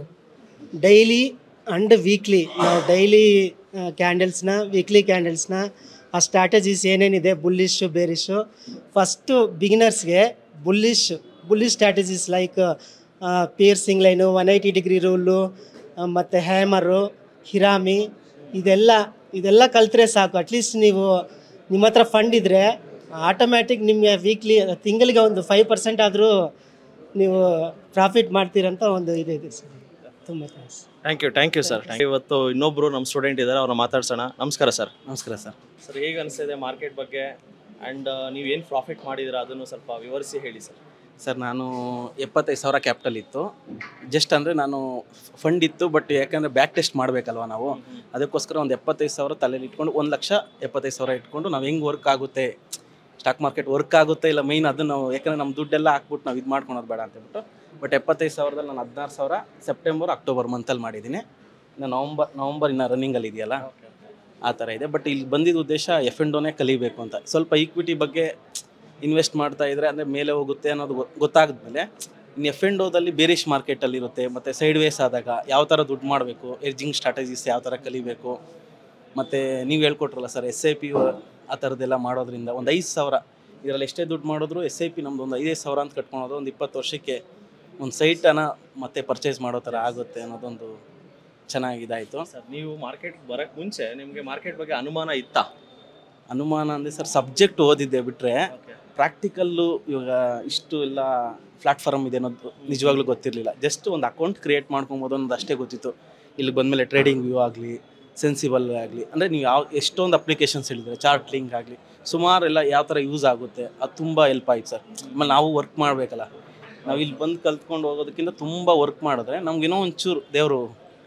Speaker 5: ಡೈಲಿ ಅಂಡ್ ವೀಕ್ಲಿ ನಾವು ಡೈಲಿ ಕ್ಯಾಂಡಲ್ಸ್ನ ವೀಕ್ಲಿ ಕ್ಯಾಂಡಲ್ಸ್ನ ಆ ಸ್ಟ್ರಾಟಜೀಸ್ ಏನೇನಿದೆ ಬುಲ್ಲಿಶು ಬೇರಿಶು ಫಸ್ಟು ಬಿಗಿನರ್ಸ್ಗೆ bullish bullish strategies like piercing line one eighty degree rule ಮತ್ತು ಹ್ಯಾಮರು ಹಿರಾಮಿ ಇದೆಲ್ಲ ಇದೆಲ್ಲ ಕಲ್ತ್ರೆ ಸಾಕು ಅಟ್ಲೀಸ್ಟ್ ನೀವು ನಿಮ್ಮ ಹತ್ರ ಫಂಡ್ ಇದ್ದರೆ ಆಟೋಮ್ಯಾಟಿಕ್ ನಿಮಗೆ ವೀಕ್ಲಿ ತಿಂಗಳಿಗೆ ಒಂದು ಫೈವ್ ಪರ್ಸೆಂಟ್ ಆದರೂ ನೀವು ಪ್ರಾಫಿಟ್ ಮಾಡ್ತೀರಂತ ಒಂದು ಇದಿದೆ ಸರ್ ತುಂಬ thanks
Speaker 2: thank you thank you sir ಇವತ್ತು ಇನ್ನೊಬ್ಬರು ನಮ್ಮ ಸ್ಟೂಡೆಂಟ್ ಇದ್ದಾರೆ ಅವ್ರನ್ನ ಮಾತಾಡ್ಸೋಣ ನಮಸ್ಕಾರ ಸರ್
Speaker 6: ನಮಸ್ಕಾರ ಸರ್
Speaker 2: ಸರ್ ಹೇಗೆ ಅನಿಸ್ತಿದೆ ಮಾರ್ಕೆಟ್ ಬಗ್ಗೆ ಆ್ಯಂಡ್ ನೀವು ಏನು ಪ್ರಾಫಿಟ್ ಮಾಡಿದ್ದೀರಾ ಅದನ್ನು ಸ್ವಲ್ಪ ವಿವರಿಸಿ ಹೇಳಿ ಸರ್
Speaker 6: ಸರ್ ನಾನು ಎಪ್ಪತ್ತೈದು ಸಾವಿರ ಕ್ಯಾಪಿಟಲ್ ಇತ್ತು ಜಸ್ಟ್ ಅಂದರೆ ನಾನು ಫಂಡ್ ಇತ್ತು ಬಟ್ ಯಾಕಂದರೆ ಬ್ಯಾಕ್ ಟೆಸ್ಟ್ ಮಾಡಬೇಕಲ್ವ ನಾವು ಅದಕ್ಕೋಸ್ಕರ ಒಂದು ಎಪ್ಪತ್ತೈದು ಸಾವಿರ ತಲೆಯಲ್ಲಿ ಇಟ್ಕೊಂಡು ಒಂದು ಲಕ್ಷ ಎಪ್ಪತ್ತೈದು ಸಾವಿರ ಇಟ್ಕೊಂಡು ನಾವು ಹೆಂಗೆ ವರ್ಕ್ ಆಗುತ್ತೆ ಸ್ಟಾಕ್ ಮಾರ್ಕೆಟ್ ವರ್ಕ್ ಆಗುತ್ತೆ ಇಲ್ಲ ಮೈನ್ ಅದನ್ನು ನಾವು ಯಾಕಂದರೆ ನಮ್ಮ ದುಡ್ಡೆಲ್ಲ ಹಾಕ್ಬಿಟ್ಟು ನಾವು ಇದು ಮಾಡ್ಕೊಳೋದು ಬೇಡ ಅಂತ ಹೇಳ್ಬಿಟ್ಟು ಬಟ್ ಎಪ್ಪತ್ತೈದು ಸಾವಿರದಲ್ಲಿ ನಾನು ಹದಿನಾರು ಸಾವಿರ ಸೆಪ್ಟೆಂಬರ್ ಅಕ್ಟೋಬರ್ ಮಂತಲ್ಲಿ ಮಾಡಿದ್ದೀನಿ ಇನ್ನು ನವಂಬರ್ ನವಂಬರ್ ಇನ್ನು ರನ್ನಿಂಗಲ್ಲಿ ಇದೆಯಲ್ಲ ಆ ಥರ ಇದೆ ಬಟ್ ಇಲ್ಲಿ ಬಂದಿದ್ದ ಉದ್ದೇಶ ಎಫ್ ಎನ್ ಡೋನೇ ಕಲಿಬೇಕು ಅಂತ ಸ್ವಲ್ಪ ಈಕ್ವಿಟಿ ಬಗ್ಗೆ ಇನ್ವೆಸ್ಟ್ ಮಾಡ್ತಾ ಇದ್ರೆ ಅಂದರೆ ಮೇಲೆ ಹೋಗುತ್ತೆ ಅನ್ನೋದು ಗೊ- ಗೊತ್ತಾದ್ಮೇಲೆ ಇನ್ನು ಎಫ್ ಎನ್ ಡೋದಲ್ಲಿ ಬೇರಿಶ್ ಮಾರ್ಕೆಟಲ್ಲಿ ಇರುತ್ತೆ ಮತ್ತು ಸೈಡ್ ವೇಸ್ ಆದಾಗ ಯಾವ ಥರ ದುಡ್ಡು ಮಾಡಬೇಕು ಎರ್ಜಿಂಗ್ ಸ್ಟ್ರಾಟಜೀಸ್ ಯಾವ ಥರ ಕಲಿಬೇಕು ಮತ್ತು ನೀವು ಹೇಳ್ಕೊಟ್ರಲ್ಲ ಸರ್ ಎಸ್ ಐ ಪಿ ಆ ಥರದ್ದೆಲ್ಲ ಮಾಡೋದ್ರಿಂದ ಒಂದು ಐದು ಸಾವಿರ ಇದರಲ್ಲಿ ಎಷ್ಟೇ ದುಡ್ಡು ಮಾಡಿದ್ರು ಎಸ್ ಐ ಪಿ ನಮ್ದು ಒಂದು ಐದೈದು ಸಾವಿರ ಅಂತ ಕಟ್ಕೊಳೋದು ಒಂದು ಇಪ್ಪತ್ತು ವರ್ಷಕ್ಕೆ ಒಂದು ಸೈಟನ್ನು ಮತ್ತೆ ಪರ್ಚೇಸ್ ಮಾಡೋ ಥರ ಆಗುತ್ತೆ ಅನ್ನೋದೊಂದು ಚೆನ್ನಾಗಿದಾಯಿತು
Speaker 2: ಸರ್ ನೀವು ಮಾರ್ಕೆಟ್ ಬರೋಕ್ಕೆ ಮುಂಚೆ ನಿಮಗೆ ಮಾರ್ಕೆಟ್ ಬಗ್ಗೆ ಅನುಮಾನ ಇತ್ತಾ
Speaker 6: ಅನುಮಾನ ಅಂದರೆ ಸರ್ ಸಬ್ಜೆಕ್ಟ್ ಓದಿದ್ದೆ ಬಿಟ್ಟರೆ ಪ್ರಾಕ್ಟಿಕಲ್ಲು ಇವಾಗ ಇಷ್ಟು ಎಲ್ಲ ಪ್ಲಾಟ್ಫಾರ್ಮ್ ಇದೆ ಅನ್ನೋದು ನಿಜವಾಗ್ಲೂ ಗೊತ್ತಿರಲಿಲ್ಲ ಜಸ್ಟ್ ಒಂದು ಅಕೌಂಟ್ ಕ್ರಿಯೇಟ್ ಮಾಡ್ಕೊಬೋದು ಅನ್ನೋದು ಅಷ್ಟೇ ಗೊತ್ತಿತ್ತು ಇಲ್ಲಿ ಬಂದಮೇಲೆ ಟ್ರೇಡಿಂಗ್ ವ್ಯೂ ಆಗಲಿ ಸೆನ್ಸಿಬಲ್ ಆಗಲಿ ಅಂದರೆ ನೀವು ಯಾವ ಎಷ್ಟೊಂದು ಅಪ್ಲಿಕೇಶನ್ಸ್ ಹೇಳಿದ್ರೆ ಚಾರ್ಟ್ ಲಿಂಕ್ ಆಗಲಿ ಸುಮಾರು ಎಲ್ಲ ಯಾವ ಥರ ಯೂಸ್ ಆಗುತ್ತೆ ಅದು ತುಂಬ ಹೆಲ್ಪ್ ಆಯ್ತು ಸರ್ ಆಮೇಲೆ ನಾವು ವರ್ಕ್ ಮಾಡಬೇಕಲ್ಲ ನಾವು ಇಲ್ಲಿ ಬಂದು ಕಲ್ತ್ಕೊಂಡು ಹೋಗೋದಕ್ಕಿಂತ ತುಂಬ ವರ್ಕ್ ಮಾಡಿದ್ರೆ ನಮ್ಗೇನೋ ಒಂಚೂರು ದೇವರು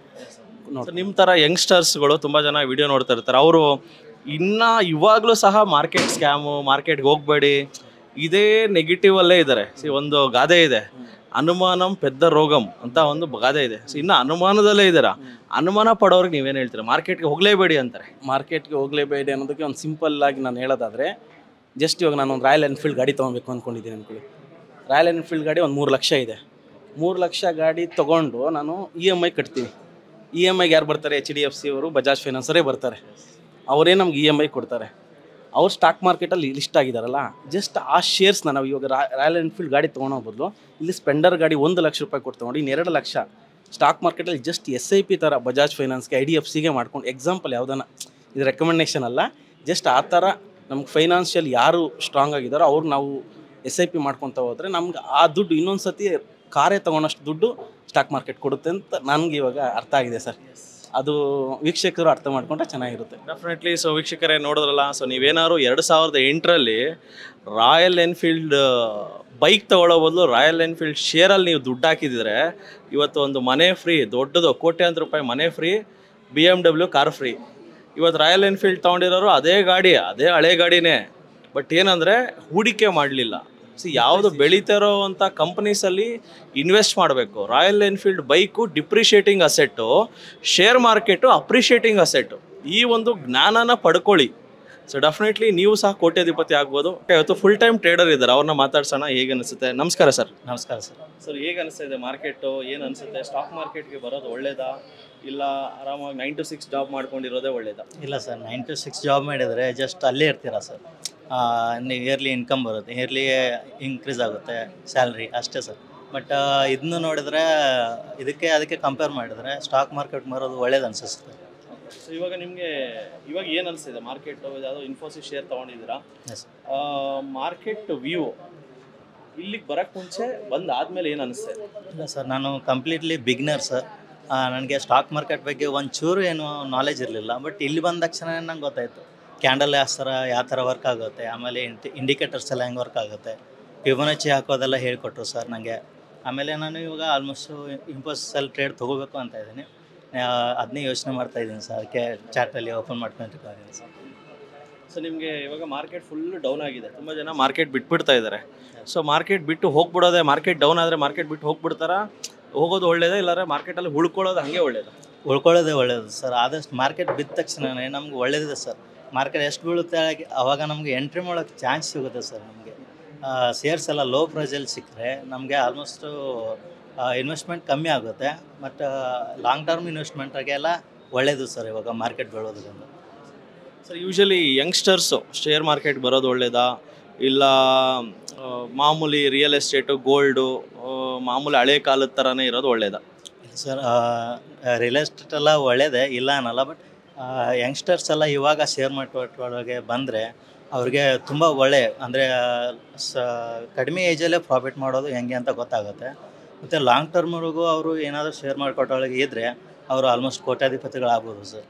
Speaker 6: ನೋಡಿ
Speaker 2: ನಿಮ್ಮ ಥರ ಯಂಗ್ಸ್ಟರ್ಸ್ಗಳು ತುಂಬ ಜನ ವಿಡಿಯೋ ನೋಡ್ತಾ ಇರ್ತಾರೆ ಅವರು ಇನ್ನ ಇವಾಗಲೂ ಸಹ ಮಾರ್ಕೆಟ್ ಸ್ಕ್ಯಾಮು ಮಾರ್ಕೆಟ್ಗೆ ಹೋಗಬೇಡಿ ಇದೇ ನೆಗೆಟಿವ್ ಅಲ್ಲೇ ಇದ್ದಾರೆ ಸಿ ಒಂದು ಗಾದೆ ಇದೆ ಅನುಮಾನಂ ಪೆದ್ದ ರೋಗಂ ಅಂತ ಒಂದು ಗಾದೆ ಇದೆ ಸೊ ಇನ್ನು ಅನುಮಾನದಲ್ಲೇ ಇದ್ದೀರಾ ಅನುಮಾನ ಪಡೋರಿಗೆ ನೀವೇನು ಹೇಳ್ತೀರಾ ಮಾರ್ಕೆಟ್ಗೆ ಹೋಗಲೇಬೇಡಿ ಅಂತಾರೆ
Speaker 6: ಮಾರ್ಕೆಟ್ಗೆ ಹೋಗಲೇಬೇಡಿ ಅನ್ನೋದಕ್ಕೆ ಒಂದು ಸಿಂಪಲ್ ಆಗಿ ನಾನು ಹೇಳೋದಾದರೆ ಜಸ್ಟ್ ಇವಾಗ ನಾನು ಒಂದು ರಾಯಲ್ ಎನ್ಫೀಲ್ಡ್ ಗಾಡಿ ತೊಗೊಬೇಕು ಅಂದ್ಕೊಂಡಿದ್ದೀನಿ ಅಂದ್ಕೊಳ್ಳಿ ರಾಯಲ್ ಎನ್ಫೀಲ್ಡ್ ಗಾಡಿ ಒಂದು ಮೂರು ಲಕ್ಷ ಇದೆ ಮೂರು ಲಕ್ಷ ಗಾಡಿ ತೊಗೊಂಡು ನಾನು ಇ ಎಮ್ ಐ ಕಟ್ತೀನಿ ಇ ಎಮ್ ಐಗೆ ಯಾರು ಬರ್ತಾರೆ ಎಚ್ ಡಿ ಎಫ್ ಸಿ ಅವರು ಬಜಾಜ್ ಫೈನಾನ್ಸರೇ ಬರ್ತಾರೆ ಅವರೇ ನಮ್ಗೆ ಇ ಎಮ್ ಐ ಕೊಡ್ತಾರೆ ಅವ್ರು ಸ್ಟಾಕ್ ಮಾರ್ಕೆಟಲ್ಲಿ ಲಿಸ್ಟ್ ಆಗಿದಾರಲ್ಲ ಜಸ್ಟ್ ಆ ಶೇರ್ಸ್ನ ನಾವು ಇವಾಗ ರಾಯಲ್ ಎನ್ಫೀಲ್ಡ್ ಗಾಡಿ ತೊಗೊಳೋ ಬದಲು ಇಲ್ಲಿ ಸ್ಪೆಂಡರ್ ಗಾಡಿ ಒಂದು ಲಕ್ಷ ರೂಪಾಯಿ ಕೊಟ್ಟು ತೊಗೊಂಡು ಇನ್ನು ಎರಡು ಲಕ್ಷ ಸ್ಟಾಕ್ ಮಾರ್ಕೆಟಲ್ಲಿ ಜಸ್ಟ್ ಎಸ್ ಐ ಪಿ ಥರ ಬಜಾಜ್ ಫೈನಾನ್ಸ್ಗೆ ಐ ಡಿ ಎಫ್ ಸಿಗೆ ಮಾಡ್ಕೊಂಡು ಎಕ್ಸಾಂಪಲ್ ಯಾವುದನ್ನ ಇದು ರೆಕಮೆಂಡೇಷನ್ ಅಲ್ಲ ಜಸ್ಟ್ ಆ ಥರ ನಮ್ಗೆ ಫೈನಾನ್ಷಿಯಲ್ ಯಾರು ಸ್ಟ್ರಾಂಗ್ ಆಗಿದ್ದಾರೋ ಅವ್ರು ನಾವು ಎಸ್ ಐ ಪಿ ಮಾಡ್ಕೊತ ಹೋದರೆ ನಮ್ಗೆ ಆ ದುಡ್ಡು ಇನ್ನೊಂದು ಸತಿ ಕಾರೇ ತೊಗೊಳೋಷ್ಟು ದುಡ್ಡು ಸ್ಟಾಕ್ ಮಾರ್ಕೆಟ್ ಕೊಡುತ್ತೆ ಅಂತ ನನಗೆ ಇವಾಗ ಅರ್ಥ ಆಗಿದೆ ಸರ್ ಅದು ವೀಕ್ಷಕರು ಅರ್ಥ ಮಾಡ್ಕೊಂಡ್ರೆ ಚೆನ್ನಾಗಿರುತ್ತೆ
Speaker 2: ಡೆಫಿನೆಟ್ಲಿ ಸೊ ವೀಕ್ಷಕರೇ ನೋಡಿದ್ರಲ್ಲ ಸೊ ನೀವೇನಾದ್ರು ಎರಡು ಸಾವಿರದ ಎಂಟರಲ್ಲಿ ರಾಯಲ್ ಎನ್ಫೀಲ್ಡ್ ಬೈಕ್ ತಗೊಳ್ಳೋ ಬದಲು ರಾಯಲ್ ಎನ್ಫೀಲ್ಡ್ ಶೇರಲ್ಲಿ ನೀವು ದುಡ್ಡು ಹಾಕಿದ್ರೆ ಇವತ್ತು ಒಂದು ಮನೆ ಫ್ರೀ ದೊಡ್ಡದು ಕೋಟ್ಯಾಂತರ ರೂಪಾಯಿ ಮನೆ free B M W car free ಇವತ್ತು ರಾಯಲ್ ಎನ್ಫೀಲ್ಡ್ ತೊಗೊಂಡಿರೋರು ಅದೇ ಗಾಡಿ ಅದೇ ಹಳೆ ಗಾಡಿನೇ ಬಟ್ ಏನಂದರೆ ಹೂಡಿಕೆ ಮಾಡಲಿಲ್ಲ ಸಿ ಯಾವುದು ಬೆಳೀತಿರೋ ಅಂಥ ಕಂಪ್ನೀಸಲ್ಲಿ ಇನ್ವೆಸ್ಟ್ ಮಾಡಬೇಕು Royal Enfield bike depreciating asset share market appreciating asset ಈ ಒಂದು ಜ್ಞಾನನ ಪಡ್ಕೊಳ್ಳಿ ಸೊ ಡೆಫಿನೆಟ್ಲಿ ನೀವು ಸಹ ಕೋಟ್ಯಾಧಿಪತಿ ಆಗ್ಬೋದು Okay, ಇವತ್ತು ಫುಲ್ ಟೈಮ್ ಟ್ರೇಡರ್ ಇದ್ದಾರೆ ಅವ್ರನ್ನ ಮಾತಾಡ್ಸೋಣ ಹೇಗೆ ಅನಿಸುತ್ತೆ ನಮಸ್ಕಾರ ಸರ್
Speaker 7: ನಮಸ್ಕಾರ ಸರ್
Speaker 2: ಸರ್ ಹೇಗೆ ಅನಿಸ್ತಾ ಇದೆ ಮಾರ್ಕೆಟು ಏನು ಅನಿಸುತ್ತೆ ಸ್ಟಾಕ್ ಮಾರ್ಕೆಟ್ಗೆ ಬರೋದು ಒಳ್ಳೇದಾ ಇಲ್ಲ ಆರಾಮಾಗಿ ನೈನ್ ಟು ಸಿಕ್ಸ್ ಜಾಬ್ ಮಾಡ್ಕೊಂಡಿರೋದೇ ಒಳ್ಳೇದಾ
Speaker 7: ಇಲ್ಲ sir nine to six job ಮಾಡಿದರೆ ಜಸ್ಟ್ ಅಲ್ಲೇ ಇರ್ತೀರಾ ಸರ್ ನೀವು ಇಯರ್ಲಿ ಇನ್ಕಮ್ ಬರುತ್ತೆ ಇಯರ್ಲಿ ಇನ್ಕ್ರೀಸ್ ಆಗುತ್ತೆ ಸ್ಯಾಲ್ರಿ ಅಷ್ಟೇ ಸರ್ ಬಟ್ ಇದನ್ನು ನೋಡಿದ್ರೆ ಇದಕ್ಕೆ ಅದಕ್ಕೆ ಕಂಪೇರ್ ಮಾಡಿದ್ರೆ ಸ್ಟಾಕ್ ಮಾರ್ಕೆಟ್ ಮಾರೋದು ಒಳ್ಳೇದು ಅನ್ಸುತ್ತೆ
Speaker 2: ಸೊ ಇವಾಗ ನಿಮಗೆ ಇವಾಗ ಏನು ಅನಿಸ್ತಿದೆ ಮಾರ್ಕೆಟ್ ಯಾವುದೋ ಇನ್ಫೋಸಿಸ್ ಶೇರ್ ತೊಗೊಂಡಿದ್ದೀರಾ
Speaker 7: Yes.
Speaker 2: ಮಾರ್ಕೆಟ್ ವ್ಯೂ ಇಲ್ಲಿಗೆ ಬರಕ್ಕೆ ಮುಂಚೆ ಬಂದು ಆದ್ಮೇಲೆ ಏನು ಅನಿಸ್ತಾ ಇದೆ
Speaker 7: ಇಲ್ಲ ಸರ್ ನಾನು ಕಂಪ್ಲೀಟ್ಲಿ ಬಿಗ್ನರ್ ಸರ್ ನನಗೆ ಸ್ಟಾಕ್ ಮಾರ್ಕೆಟ್ ಬಗ್ಗೆ ಒಂಚೂರು ಏನು ನಾಲೆಜ್ ಇರಲಿಲ್ಲ ಬಟ್ ಇಲ್ಲಿ ಬಂದ ತಕ್ಷಣ ನಂಗೆ ಗೊತ್ತಾಯಿತು ಕ್ಯಾಂಡಲ್ ಯಾವ ಥರ ಯಾವ ಥರ ವರ್ಕ್ ಆಗುತ್ತೆ ಆಮೇಲೆ ಇಂಡಿಕೇಟರ್ಸ್ ಎಲ್ಲ ಹೆಂಗೆ ವರ್ಕ್ ಆಗುತ್ತೆ ಫಿಬೋನಚ್ಚಿ ಹಾಕೋದೆಲ್ಲ ಹೇಳಿಕೊಟ್ರು ಸರ್ ನನಗೆ ಆಮೇಲೆ ನಾನು ಇವಾಗ ಆಲ್ಮೋಸ್ಟು ಇಂಪೋಸಲ್ಲಿ ಟ್ರೇಡ್ ತೊಗೋಬೇಕು ಅಂತ ಇದ್ದೀನಿ ಅದನ್ನೇ ಯೋಚನೆ ಮಾಡ್ತಾ ಇದ್ದೀನಿ ಸರ್ ಅದಕ್ಕೆ ಚಾಟಲ್ಲಿ ಓಪನ್ ಮಾಡ್ಕೊಂಡಿದ್ದೀನಿ ಸರ್
Speaker 2: ಸೊ ನಿಮಗೆ ಇವಾಗ ಮಾರ್ಕೆಟ್ ಫುಲ್ ಡೌನ್ ಆಗಿದೆ ತುಂಬ ಜನ ಮಾರ್ಕೆಟ್ ಬಿಟ್ಬಿಡ್ತಾ ಇದ್ದಾರೆ ಸೊ ಮಾರ್ಕೆಟ್ ಬಿಟ್ಟು ಹೋಗ್ಬಿಡೋದೆ ಮಾರ್ಕೆಟ್ ಡೌನ್ ಆದರೆ ಮಾರ್ಕೆಟ್ ಬಿಟ್ಟು ಹೋಗ್ಬಿಡ್ತಾರ ಹೋಗೋದು ಒಳ್ಳೇದೇ ಇಲ್ಲಾಂದ್ರೆ ಮಾರ್ಕೆಟಲ್ಲಿ ಉಳ್ಕೊಳ್ಳೋದು ಹಾಗೆ ಒಳ್ಳೇದು
Speaker 7: ಉಳ್ಕೊಳ್ಳೋದೇ ಒಳ್ಳೆಯದು ಸರ್ ಆದಷ್ಟು ಮಾರ್ಕೆಟ್ ಬಿದ್ದ ತಕ್ಷಣನೇ ನಮ್ಗೆ ಒಳ್ಳೇದಿದೆ ಸರ್ ಮಾರ್ಕೆಟ್ ಎಷ್ಟು ಬೀಳುತ್ತೆ ಹಾಗೆ- ಅವಾಗ ನಮಗೆ ಎಂಟ್ರಿ ಮಾಡೋಕ್ಕೆ ಚಾನ್ಸ್ ಸಿಗುತ್ತೆ ಸರ್ ನಮಗೆ ಶೇರ್ಸ್ ಎಲ್ಲ ಲೋ ಪ್ರೈಸಲ್ಲಿ ಸಿಕ್ಕರೆ ನಮಗೆ ಆಲ್ಮೋಸ್ಟು ಇನ್ವೆಸ್ಟ್ಮೆಂಟ್ ಕಮ್ಮಿ ಆಗುತ್ತೆ ಮತ್ತು ಲಾಂಗ್ ಟರ್ಮ್ ಇನ್ವೆಸ್ಟ್ಮೆಂಟಾಗೆಲ್ಲ ಒಳ್ಳೆಯದು ಸರ್ ಇವಾಗ ಮಾರ್ಕೆಟ್ ಬೀಳೋದ್ರಿಂದ
Speaker 2: sir usually youngsters share market ಬರೋದು ಒಳ್ಳೇದಾ ಇಲ್ಲ ಆ, ಮಾಮೂಲಿ ರಿಯಲ್ ಎಸ್ಟೇಟು ಗೋಲ್ಡು ಮಾಮೂಲಿ ಹಳೆ ಕಾಲದ ಥರನೇ ಇರೋದು ಒಳ್ಳೇದಾ
Speaker 7: ಸರ್ ರಿಯಲ್ ಎಸ್ಟೇಟ್ ಎಲ್ಲ ಒಳ್ಳೇದೇ ಇಲ್ಲ ಅನ್ನಲ್ಲ ಬಟ್ ಯಂಗ್ಸ್ಟರ್ಸ್ ಎಲ್ಲ ಇವಾಗ ಶೇರ್ ಮಾರ್ಕೆಟ್ ಒಳಗೆ ಬಂದರೆ ಅವ್ರಿಗೆ ತುಂಬ ಒಳ್ಳೆ ಅಂದರೆ ಸ ಕಡಿಮೆ ಏಜಲ್ಲೇ ಪ್ರಾಫಿಟ್ ಮಾಡೋದು ಹೆಂಗೆ ಅಂತ ಗೊತ್ತಾಗುತ್ತೆ ಮತ್ತು ಲಾಂಗ್ ಟರ್ಮ್ವರೆಗೂ ಅವರು ಏನಾದರೂ ಶೇರ್ ಮಾರ್ಕೆಟ್ ಒಳಗೆ ಇದ್ದರೆ ಅವರು ಆಲ್ಮೋಸ್ಟ್ ಕೋಟ್ಯಾಧಿಪತಿಗಳಾಗ್ಬೋದು sir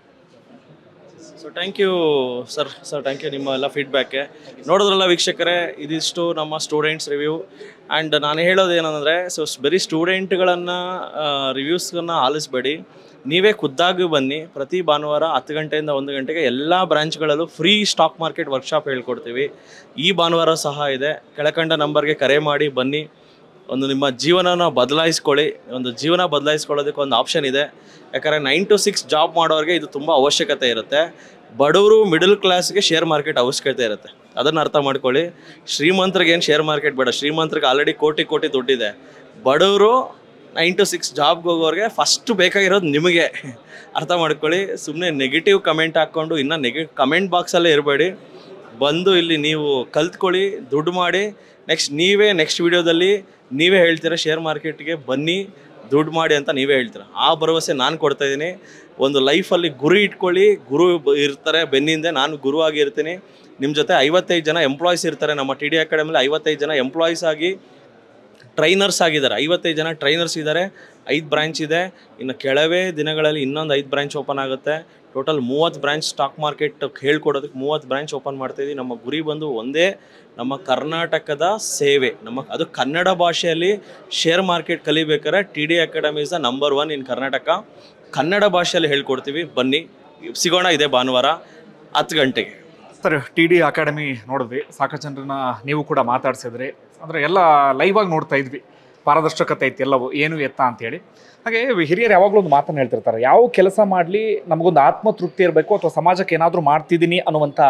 Speaker 2: so thank you sir sir thank you ನಿಮ್ಮ ಎಲ್ಲ ಫೀಡ್ಬ್ಯಾಕ್ಗೆ ನೋಡಿದ್ರಲ್ಲ ವೀಕ್ಷಕರೇ ಇದಿಷ್ಟು ನಮ್ಮ ಸ್ಟೂಡೆಂಟ್ಸ್ ರಿವ್ಯೂ ಆ್ಯಂಡ್ ನಾನು ಹೇಳೋದು ಏನಂದರೆ ಸೊ ಬರೀ ಸ್ಟೂಡೆಂಟ್ಗಳನ್ನು ರಿವ್ಯೂಸ್ಗಳನ್ನ ಆಲಿಸ್ಬೇಡಿ ನೀವೇ ಖುದ್ದಾಗಿ ಬನ್ನಿ ಪ್ರತಿ ಭಾನುವಾರ ಹತ್ತು ಗಂಟೆಯಿಂದ ಒಂದು ಗಂಟೆಗೆ ಎಲ್ಲ ಬ್ರಾಂಚ್ಗಳಲ್ಲೂ ಫ್ರೀ ಸ್ಟಾಕ್ ಮಾರ್ಕೆಟ್ ವರ್ಕ್ಶಾಪ್ ಹೇಳ್ಕೊಡ್ತೀವಿ ಈ ಭಾನುವಾರ ಸಹ ಇದೆ ಕೆಳಕಂಡ ನಂಬರ್ಗೆ ಕರೆ ಮಾಡಿ ಬನ್ನಿ ಒಂದು ನಿಮ್ಮ ಜೀವನನ ಬದಲಾಯಿಸ್ಕೊಳ್ಳಿ ಒಂದು ಜೀವನ ಬದಲಾಯಿಸ್ಕೊಳ್ಳೋದಕ್ಕೆ ಒಂದು ಆಪ್ಷನ್ ಇದೆ ಯಾಕಂದರೆ ನೈನ್ ಟು ಸಿಕ್ಸ್ ಜಾಬ್ ಮಾಡೋರಿಗೆ ಇದು ತುಂಬ ಅವಶ್ಯಕತೆ ಇರುತ್ತೆ ಬಡವರು ಮಿಡಲ್ ಕ್ಲಾಸ್ಗೆ ಶೇರ್ ಮಾರ್ಕೆಟ್ ಅವಶ್ಯಕತೆ ಇರುತ್ತೆ ಅದನ್ನು ಅರ್ಥ ಮಾಡ್ಕೊಳ್ಳಿ ಶ್ರೀಮಂತರಿಗೆ ಏನು ಶೇರ್ ಮಾರ್ಕೆಟ್ ಬೇಡ ಶ್ರೀಮಂತರಿಗೆ ಆಲ್ರೆಡಿ ಕೋಟಿ ಕೋಟಿ ದುಡ್ಡಿದೆ ಬಡವರು ನೈನ್ ಟು ಸಿಕ್ಸ್ ಜಾಬ್ಗೆ ಹೋಗೋರಿಗೆ ಫಸ್ಟ್ ಬೇಕಾಗಿರೋದು ನಿಮಗೆ ಅರ್ಥ ಮಾಡ್ಕೊಳ್ಳಿ ಸುಮ್ಮನೆ ನೆಗೆಟಿವ್ ಕಮೆಂಟ್ ಹಾಕ್ಕೊಂಡು ಇನ್ನೂ ನೆಗೆ ಕಮೆಂಟ್ ಬಾಕ್ಸಲ್ಲೇ ಇರಬೇಡಿ ಬಂದು ಇಲ್ಲಿ ನೀವು ಕಲ್ತ್ಕೊಳ್ಳಿ ದುಡ್ಡು ಮಾಡಿ ನೆಕ್ಸ್ಟ್ ನೀವೇ ನೆಕ್ಸ್ಟ್ ವಿಡಿಯೋದಲ್ಲಿ ನೀವೇ ಹೇಳ್ತೀರಾ ಶೇರ್ ಮಾರ್ಕೆಟ್ಗೆ ಬನ್ನಿ ದುಡ್ಡು ಮಾಡಿ ಅಂತ ನೀವೇ ಹೇಳ್ತೀರಾ ಆ ಭರವಸೆ ನಾನು ಕೊಡ್ತಾ ಇದ್ದೀನಿ ಒಂದು ಲೈಫಲ್ಲಿ ಗುರು ಇಟ್ಕೊಳ್ಳಿ ಗುರು ಬ- ಇರ್ತಾರೆ ಬೆನ್ನಿಂದೆ ನಾನು ಗುರುವಾಗಿ ಇರ್ತೀನಿ ನಿಮ್ಮ ಜೊತೆ ಐವತ್ತೈದು ಜನ ಎಂಪ್ಲಾಯೀಸ್ ಇರ್ತಾರೆ ನಮ್ಮ ಟಿ ಡಿ ಅಕಾಡೆಮಿಲಿ ಐವತ್ತೈದು ಜನ ಎಂಪ್ಲಾಯೀಸ್ ಆಗಿ ಟ್ರೈನರ್ಸ್ ಆಗಿದ್ದಾರೆ ಐವತ್ತೈದು ಜನ ಟ್ರೈನರ್ಸ್ ಇದ್ದಾರೆ ಐದು ಬ್ರಾಂಚ್ ಇದೆ ಇನ್ನು ಕೆಲವೇ ದಿನಗಳಲ್ಲಿ ಇನ್ನೊಂದು ಐದು ಬ್ರಾಂಚ್ ಓಪನ್ ಆಗುತ್ತೆ ಟೋಟಲ್ ಮೂವತ್ತು ಬ್ರಾಂಚ್ ಸ್ಟಾಕ್ ಮಾರ್ಕೆಟ್ ಹೇಳ್ಕೊಡೋದಕ್ಕೆ ಮೂವತ್ತು ಬ್ರಾಂಚ್ ಓಪನ್ ಮಾಡ್ತಾಯಿದ್ದೀವಿ ನಮ್ಮ ಗುರಿ ಬಂದು ಒಂದೇ ನಮ್ಮ ಕರ್ನಾಟಕದ ಸೇವೆ ನಮ್ಮ ಅದು ಕನ್ನಡ ಭಾಷೆಯಲ್ಲಿ ಶೇರ್ ಮಾರ್ಕೆಟ್ ಕಲಿಬೇಕಾದ್ರೆ T D academy is the number one in Karnataka Kannada ಭಾಷೆಯಲ್ಲಿ ಹೇಳ್ಕೊಡ್ತೀವಿ ಬನ್ನಿ ಸಿಗೋಣ ಇದೆ ಭಾನುವಾರ ಹತ್ತು ಗಂಟೆಗೆ
Speaker 1: ಸರ್ ಟಿ ಡಿ ಅಕಾಡೆಮಿ ನೋಡಿದ್ವಿ ಸಾಕಷ್ಟು ಜನರನ್ನ ನೀವು ಕೂಡ ಮಾತಾಡ್ಸಿದ್ರಿ ಅಂದರೆ ಎಲ್ಲ ಲೈವ್ ಆಗಿ ನೋಡ್ತಾ ಇದ್ವಿ ಪಾರದರ್ಶಕತೆ ಐತಿ ಎಲ್ಲವೂ ಏನು ಎತ್ತ ಅಂತೇಳಿ ಹಾಗೆ ಹಿರಿಯರು ಯಾವಾಗಲೂ ಒಂದು ಮಾತನ್ನು ಹೇಳ್ತಿರ್ತಾರೆ ಯಾವ ಕೆಲಸ ಮಾಡಲಿ ನಮಗೊಂದು ಆತ್ಮತೃಪ್ತಿ ಇರಬೇಕು ಅಥವಾ ಸಮಾಜಕ್ಕೆ ಏನಾದರೂ ಮಾಡ್ತಿದ್ದೀನಿ ಅನ್ನುವಂಥ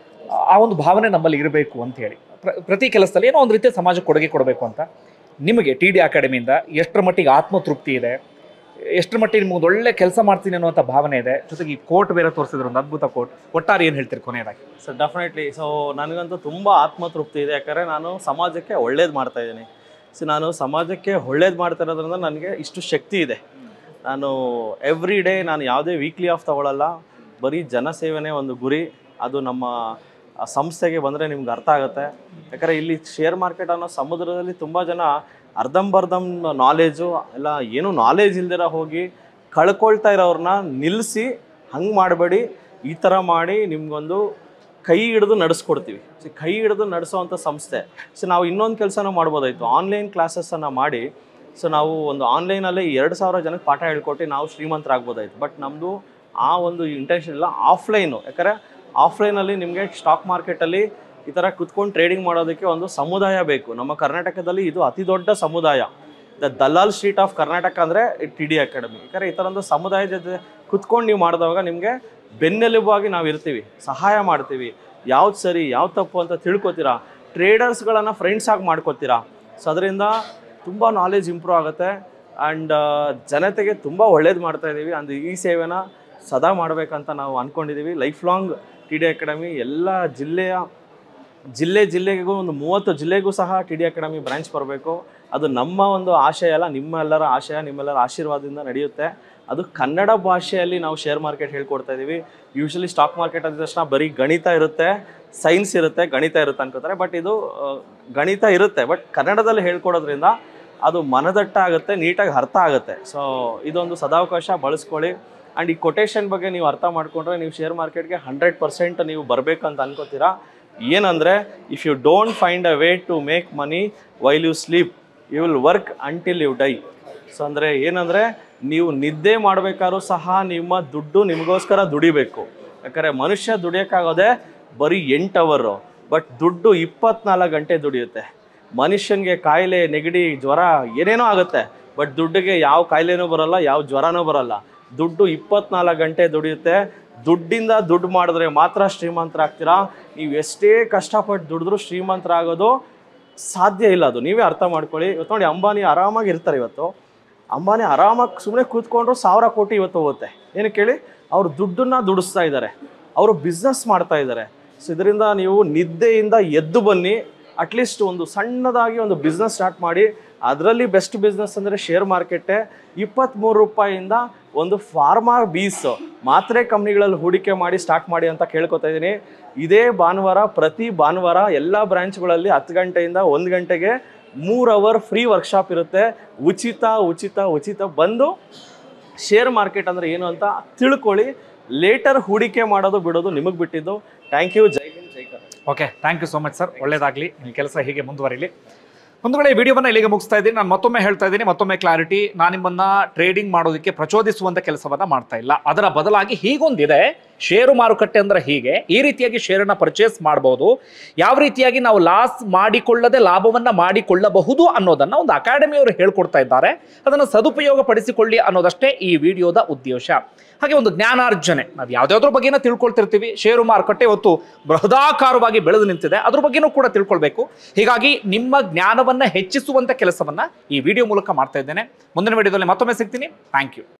Speaker 1: ಆ ಒಂದು ಭಾವನೆ ನಮ್ಮಲ್ಲಿ ಇರಬೇಕು ಅಂತೇಳಿ ಪ್ರ ಪ್ರತಿ ಕೆಲಸದಲ್ಲಿ ಏನೋ ಒಂದು ರೀತಿಯ ಸಮಾಜಕ್ಕೆ ಕೊಡುಗೆ ಕೊಡಬೇಕು ಅಂತ ನಿಮಗೆ ಟಿ ಡಿ ಅಕಾಡೆಮಿಯಿಂದ ಎಷ್ಟರ ಮಟ್ಟಿಗೆ ಆತ್ಮತೃಪ್ತಿ ಇದೆ ಎಷ್ಟರ ಮಟ್ಟಿಗೆ ನಿಮ್ಗೆ ಒಂದು ಒಳ್ಳೆ ಕೆಲಸ ಮಾಡ್ತೀನಿ ಅನ್ನುವಂಥ ಭಾವನೆ ಇದೆ ಜೊತೆಗೆ ಈ ಕೋಟ್ ಬೇರೆ ತೋರಿಸಿದ್ರು ಒಂದು ಅದ್ಭುತ ಕೋಟ್ ಒಟ್ಟಾರೆ ಏನು ಹೇಳ್ತೀರಿ ಕೊನೆಯದಾಗಿ
Speaker 2: ಸೊ ಡೆಫಿನೆಟ್ಲಿ ಸೊ ನನಗಂತೂ ತುಂಬ ಆತ್ಮತೃಪ್ತಿ ಇದೆ ಯಾಕಂದರೆ ನಾನು ಸಮಾಜಕ್ಕೆ ಒಳ್ಳೇದು ಮಾಡ್ತಾ ಇದ್ದೀನಿ ಸೊ ನಾನು ಸಮಾಜಕ್ಕೆ ಒಳ್ಳೇದು ಮಾಡ್ತಾ ಇರೋದ್ರಿಂದ ನನಗೆ ಇಷ್ಟು ಶಕ್ತಿ ಇದೆ ನಾನು ಎವ್ರಿ ಡೇ ನಾನು ಯಾವುದೇ ವೀಕ್ಲಿ ಆಫ್ ತಗೊಳ್ಳಲ್ಲ ಬರೀ ಜನಸೇವೆನೇ ಒಂದು ಗುರಿ ಅದು ನಮ್ಮ ಆ ಸಂಸ್ಥೆಗೆ ಬಂದರೆ ನಿಮ್ಗೆ ಅರ್ಥ ಆಗುತ್ತೆ ಯಾಕಂದರೆ ಇಲ್ಲಿ ಶೇರ್ ಮಾರ್ಕೆಟ್ ಅನ್ನೋ ಸಮುದ್ರದಲ್ಲಿ ತುಂಬ ಜನ ಅರ್ಧಂಬರ್ಧಂ ನಾಲೇಜು ಎಲ್ಲ ಏನು ನಾಲೇಜ್ ಇಲ್ದಿರ ಹೋಗಿ ಕಳ್ಕೊಳ್ತಾ ಇರೋರನ್ನ ನಿಲ್ಲಿಸಿ ಹಂಗೆ ಮಾಡಬೇಡಿ ಈ ಥರ ಮಾಡಿ ನಿಮ್ಗೊಂದು ಕೈ ಹಿಡಿದು ನಡೆಸ್ಕೊಡ್ತೀವಿ ಸೊ ಕೈ ಹಿಡಿದು ನಡೆಸೋವಂಥ ಸಂಸ್ಥೆ ಸೊ ನಾವು ಇನ್ನೊಂದು ಕೆಲಸನೂ ಮಾಡ್ಬೋದಾಯಿತು ಆನ್ಲೈನ್ ಕ್ಲಾಸಸ್ಸನ್ನು ಮಾಡಿ ಸೊ ನಾವು ಒಂದು ಆನ್ಲೈನಲ್ಲೇ ಎರಡು ಸಾವಿರ ಜನಕ್ಕೆ ಪಾಠ ಹೇಳ್ಕೊಟ್ಟು ನಾವು ಶ್ರೀಮಂತರಾಗ್ಬೋದಾಯಿತು ಬಟ್ ನಮ್ಮದು ಆ ಒಂದು ಇಂಟೆನ್ಷನ್ ಇಲ್ಲ ಆಫ್ಲೈನು ಯಾಕಂದರೆ ಆಫ್ಲೈನಲ್ಲಿ ನಿಮಗೆ ಸ್ಟಾಕ್ ಮಾರ್ಕೆಟಲ್ಲಿ ಈ ಥರ ಕುತ್ಕೊಂಡು ಟ್ರೇಡಿಂಗ್ ಮಾಡೋದಕ್ಕೆ ಒಂದು ಸಮುದಾಯ ಬೇಕು ನಮ್ಮ ಕರ್ನಾಟಕದಲ್ಲಿ ಇದು ಅತಿ ದೊಡ್ಡ ಸಮುದಾಯ the Dalal Street of Karnataka ಅಂದರೆ ಟಿ ಡಿ ಅಕಾಡೆಮಿ ಯಾಕಂದರೆ ಈ ಥರ ಒಂದು ಸಮುದಾಯದ ಜೊತೆ ಕುತ್ಕೊಂಡು ನೀವು ಮಾಡಿದವಾಗ ನಿಮಗೆ ಬೆನ್ನೆಲುಬಾಗಿ ನಾವು ಇರ್ತೀವಿ ಸಹಾಯ ಮಾಡ್ತೀವಿ ಯಾವ್ದು ಸರಿ ಯಾವ್ದು ತಪ್ಪು ಅಂತ ತಿಳ್ಕೊತೀರಾ ಟ್ರೇಡರ್ಸ್ಗಳನ್ನು ಫ್ರೆಂಡ್ಸ್ ಆಗಿ ಮಾಡ್ಕೊತೀರಾ ಸೊ ಅದರಿಂದ ತುಂಬ ನಾಲೆಜ್ ಇಂಪ್ರೂವ್ ಆಗುತ್ತೆ ಆ್ಯಂಡ್ ಜನತೆಗೆ ತುಂಬ ಒಳ್ಳೇದು ಮಾಡ್ತಾ ಇದ್ದೀವಿ ಅಂದ್ ಈ ಸೇವೆನ ಸದಾ ಮಾಡಬೇಕಂತ ನಾವು ಅಂದ್ಕೊಂಡಿದ್ದೀವಿ life long T D academy ಎಲ್ಲ ಜಿಲ್ಲೆಯ ಜಿಲ್ಲೆ ಜಿಲ್ಲೆಗೂ ಒಂದು ಮೂವತ್ತು ಜಿಲ್ಲೆಗೂ ಸಹ ಟಿ ಡಿ ಅಕಾಡೆಮಿ ಬ್ರಾಂಚ್ ಬರಬೇಕು ಅದು ನಮ್ಮ ಒಂದು ಆಶಯ ಅಲ್ಲ ನಿಮ್ಮೆಲ್ಲರ ಆಶಯ ನಿಮ್ಮೆಲ್ಲರ ಆಶೀರ್ವಾದದಿಂದ ನಡೆಯುತ್ತೆ ಅದು ಕನ್ನಡ ಭಾಷೆಯಲ್ಲಿ ನಾವು ಶೇರ್ ಮಾರ್ಕೆಟ್ ಹೇಳ್ಕೊಡ್ತಾ ಇದ್ದೀವಿ ಯೂಶಲಿ ಸ್ಟಾಕ್ ಮಾರ್ಕೆಟ್ ಅಂದ ತಕ್ಷಣ ಬರೀ ಗಣಿತ ಇರುತ್ತೆ ಸೈನ್ಸ್ ಇರುತ್ತೆ ಗಣಿತ ಇರುತ್ತೆ ಅನ್ಕೋತಾರೆ ಬಟ್ ಇದು ಆ, ಗಣಿತ ಇರುತ್ತೆ ಬಟ್ ಕನ್ನಡದಲ್ಲಿ ಹೇಳ್ಕೊಡೋದ್ರಿಂದ ಅದು ಮನದಟ್ಟ ಆಗುತ್ತೆ ನೀಟಾಗಿ ಅರ್ಥ ಆಗುತ್ತೆ ಸೊ ಇದೊಂದು ಸದಾವಕಾಶ ಬಳಸ್ಕೊಳ್ಳಿ ಆ್ಯಂಡ್ ಈ ಕೊಟೇಶನ್ ಬಗ್ಗೆ ನೀವು ಅರ್ಥ ಮಾಡ್ಕೊಂಡ್ರೆ ನೀವು ಶೇರ್ ಮಾರ್ಕೆಟ್ಗೆ ಹಂಡ್ರೆಡ್ ಪರ್ಸೆಂಟ್ ನೀವು ಬರಬೇಕಂತ ಅನ್ಕೋತೀರಾ ಏನಂದರೆ if you don't find a way to make money while you sleep you will work until you die so ಅಂದರೆ ಏನಂದರೆ ನೀವು ನಿದ್ದೆ ಮಾಡಬೇಕಾದ್ರೂ ಸಹ ನಿಮ್ಮ ದುಡ್ಡು ನಿಮಗೋಸ್ಕರ ದುಡಿಬೇಕು ಯಾಕಂದರೆ ಮನುಷ್ಯ ದುಡಿಯೋಕ್ಕಾಗೋದೇ ಬರೀ ಎಂಟು ಅವರು ಬಟ್ ದುಡ್ಡು ಇಪ್ಪತ್ನಾಲ್ಕು ಗಂಟೆ ದುಡಿಯುತ್ತೆ ಮನುಷ್ಯನಿಗೆ ಕಾಯಿಲೆ ನೆಗಡಿ ಜ್ವರ ಏನೇನೋ ಆಗುತ್ತೆ ಬಟ್ ದುಡ್ಡಿಗೆ ಯಾವ ಕಾಯಿಲೆನೂ ಬರಲ್ಲ ಯಾವ ಜ್ವರನೂ ಬರಲ್ಲ ದುಡ್ಡು ಇಪ್ಪತ್ನಾಲ್ಕು ಗಂಟೆ ದುಡಿಯುತ್ತೆ ದುಡ್ಡಿಂದ ದುಡ್ಡು ಮಾಡಿದ್ರೆ ಮಾತ್ರ ಶ್ರೀಮಂತರಾಗ್ತೀರಾ ನೀವು ಎಷ್ಟೇ ಕಷ್ಟಪಟ್ಟು ದುಡಿದ್ರೂ ಶ್ರೀಮಂತರಾಗೋದು ಸಾಧ್ಯ ಇಲ್ಲ ಅದು ನೀವೇ ಅರ್ಥ ಮಾಡ್ಕೊಳ್ಳಿ ಇವತ್ತು ನೋಡಿ ಅಂಬಾನಿ ಆರಾಮಾಗಿ ಇರ್ತಾರೆ ಇವತ್ತು ಅಂಬಾನಿ ಆರಾಮಾಗಿ ಸುಮ್ಮನೆ ಕೂತ್ಕೊಂಡ್ರು ಸಾವಿರ ಕೋಟಿ ಇವತ್ತು ಹೋಗುತ್ತೆ ಏನಕ್ಕೆ ಹೇಳಿ ಅವ್ರು ದುಡ್ಡನ್ನ ದುಡಿಸ್ತಾ ಇದ್ದಾರೆ ಅವರು ಬಿಸ್ನೆಸ್ ಮಾಡ್ತಾ ಇದ್ದಾರೆ ಸೊ ಇದರಿಂದ ನೀವು ನಿದ್ದೆಯಿಂದ ಎದ್ದು ಬನ್ನಿ ಅಟ್ಲೀಸ್ಟ್ ಒಂದು ಸಣ್ಣದಾಗಿ ಒಂದು ಬಿಸ್ನೆಸ್ ಸ್ಟಾರ್ಟ್ ಮಾಡಿ ಅದರಲ್ಲಿ ಬೆಸ್ಟ್ ಬಿಸ್ನೆಸ್ ಅಂದರೆ ಶೇರ್ ಮಾರ್ಕೆಟೇ ಇಪ್ಪತ್ತ್ಮೂರು ರೂಪಾಯಿಯಿಂದ ಒಂದು ಫಾರ್ಮಾ ಬೀಸ್ ಮಾತ್ರೆ ಕಂಪ್ನಿಗಳಲ್ಲಿ ಹೂಡಿಕೆ ಮಾಡಿ ಸ್ಟಾರ್ಟ್ ಮಾಡಿ ಅಂತ ಕೇಳ್ಕೊತಾ ಇದ್ದೀನಿ ಇದೇ ಭಾನುವಾರ ಪ್ರತಿ ಭಾನುವಾರ ಎಲ್ಲ ಬ್ರಾಂಚ್ಗಳಲ್ಲಿ ಹತ್ತು ಗಂಟೆಯಿಂದ ಒಂದು ಗಂಟೆಗೆ ಮೂರು ಅವರ್ ಫ್ರೀ ವರ್ಕ್ಶಾಪ್ ಇರುತ್ತೆ ಉಚಿತ ಉಚಿತ ಉಚಿತ ಬಂದು ಶೇರ್ ಮಾರ್ಕೆಟ್ ಅಂದರೆ ಏನು ಅಂತ ತಿಳ್ಕೊಳ್ಳಿ ಲೇಟರ್ ಹೂಡಿಕೆ ಮಾಡೋದು ಬಿಡೋದು ನಿಮಗೆ ಬಿಟ್ಟಿದ್ದು ಥ್ಯಾಂಕ್ ಯು ಜೈ ಹಿಂದ್ ಜೈ Karnataka
Speaker 1: okay thank you so much sir ಒಳ್ಳೇದಾಗಲಿ ನಿಮ್ಮ ಕೆಲಸ ಹೀಗೆ ಮುಂದುವರಿಲಿ ಒಂದು ವೇಳೆ ಈ ವಿಡಿಯೋವನ್ನು ಇಲ್ಲಿಗೆ ಮುಗಿಸ್ತಾ ಇದ್ದೀನಿ ನಾನು ಮತ್ತೊಮ್ಮೆ ಹೇಳ್ತಾ ಇದ್ದೀನಿ ಮತ್ತೊಮ್ಮೆ ಕ್ಲಾರಿಟಿ ನಾನು ನಿಮ್ಮನ್ನ ಟ್ರೇಡಿಂಗ್ ಮಾಡೋದಕ್ಕೆ ಪ್ರಚೋದಿಸುವಂತ ಕೆಲಸವನ್ನ ಮಾಡ್ತಾ ಇಲ್ಲ ಅದರ ಬದಲಾಗಿ ಹೀಗೊಂದಿದೆ ಷೇರು ಮಾರುಕಟ್ಟೆ ಅಂದ್ರೆ ಹೀಗೆ ಈ ರೀತಿಯಾಗಿ ಶೇರನ್ನ ಪರ್ಚೇಸ್ ಮಾಡಬಹುದು ಯಾವ ರೀತಿಯಾಗಿ ನಾವು ಲಾಸ್ ಮಾಡಿಕೊಳ್ಳದೆ ಲಾಭವನ್ನ ಮಾಡಿಕೊಳ್ಳಬಹುದು ಅನ್ನೋದನ್ನ ಒಂದು ಅಕಾಡೆಮಿಯವರು ಹೇಳ್ಕೊಡ್ತಾ ಇದ್ದಾರೆ ಅದನ್ನು ಸದುಪಯೋಗ ಪಡಿಸಿಕೊಳ್ಳಿ ಅನ್ನೋದಷ್ಟೇ ಈ ವಿಡಿಯೋದ ಉದ್ದೇಶ ಹಾಗೆ ಒಂದು ಜ್ಞಾನಾರ್ಜನೆ ನಾವು ಯಾವ್ದಾವ್ದ್ರ ಬಗ್ಗೆನ ತಿಳ್ಕೊಳ್ತಿರ್ತೀವಿ ಷೇರು ಮಾರುಕಟ್ಟೆ ಇವತ್ತು ಬೃಹದಾಕಾರವಾಗಿ ಬೆಳೆದು ನಿಂತಿದೆ ಅದ್ರ ಬಗ್ಗೆನೂ ಕೂಡ ತಿಳ್ಕೊಳ್ಬೇಕು ಹೀಗಾಗಿ ನಿಮ್ಮ ಜ್ಞಾನವನ್ನ ಹೆಚ್ಚಿಸುವಂತ ಕೆಲಸವನ್ನ ಈ ವಿಡಿಯೋ ಮೂಲಕ ಮಾಡ್ತಾ ಇದ್ದೇನೆ ಮುಂದಿನ ವಿಡಿಯೋದಲ್ಲಿ ಮತ್ತೊಮ್ಮೆ ಸಿಗ್ತೀನಿ ಥ್ಯಾಂಕ್ ಯು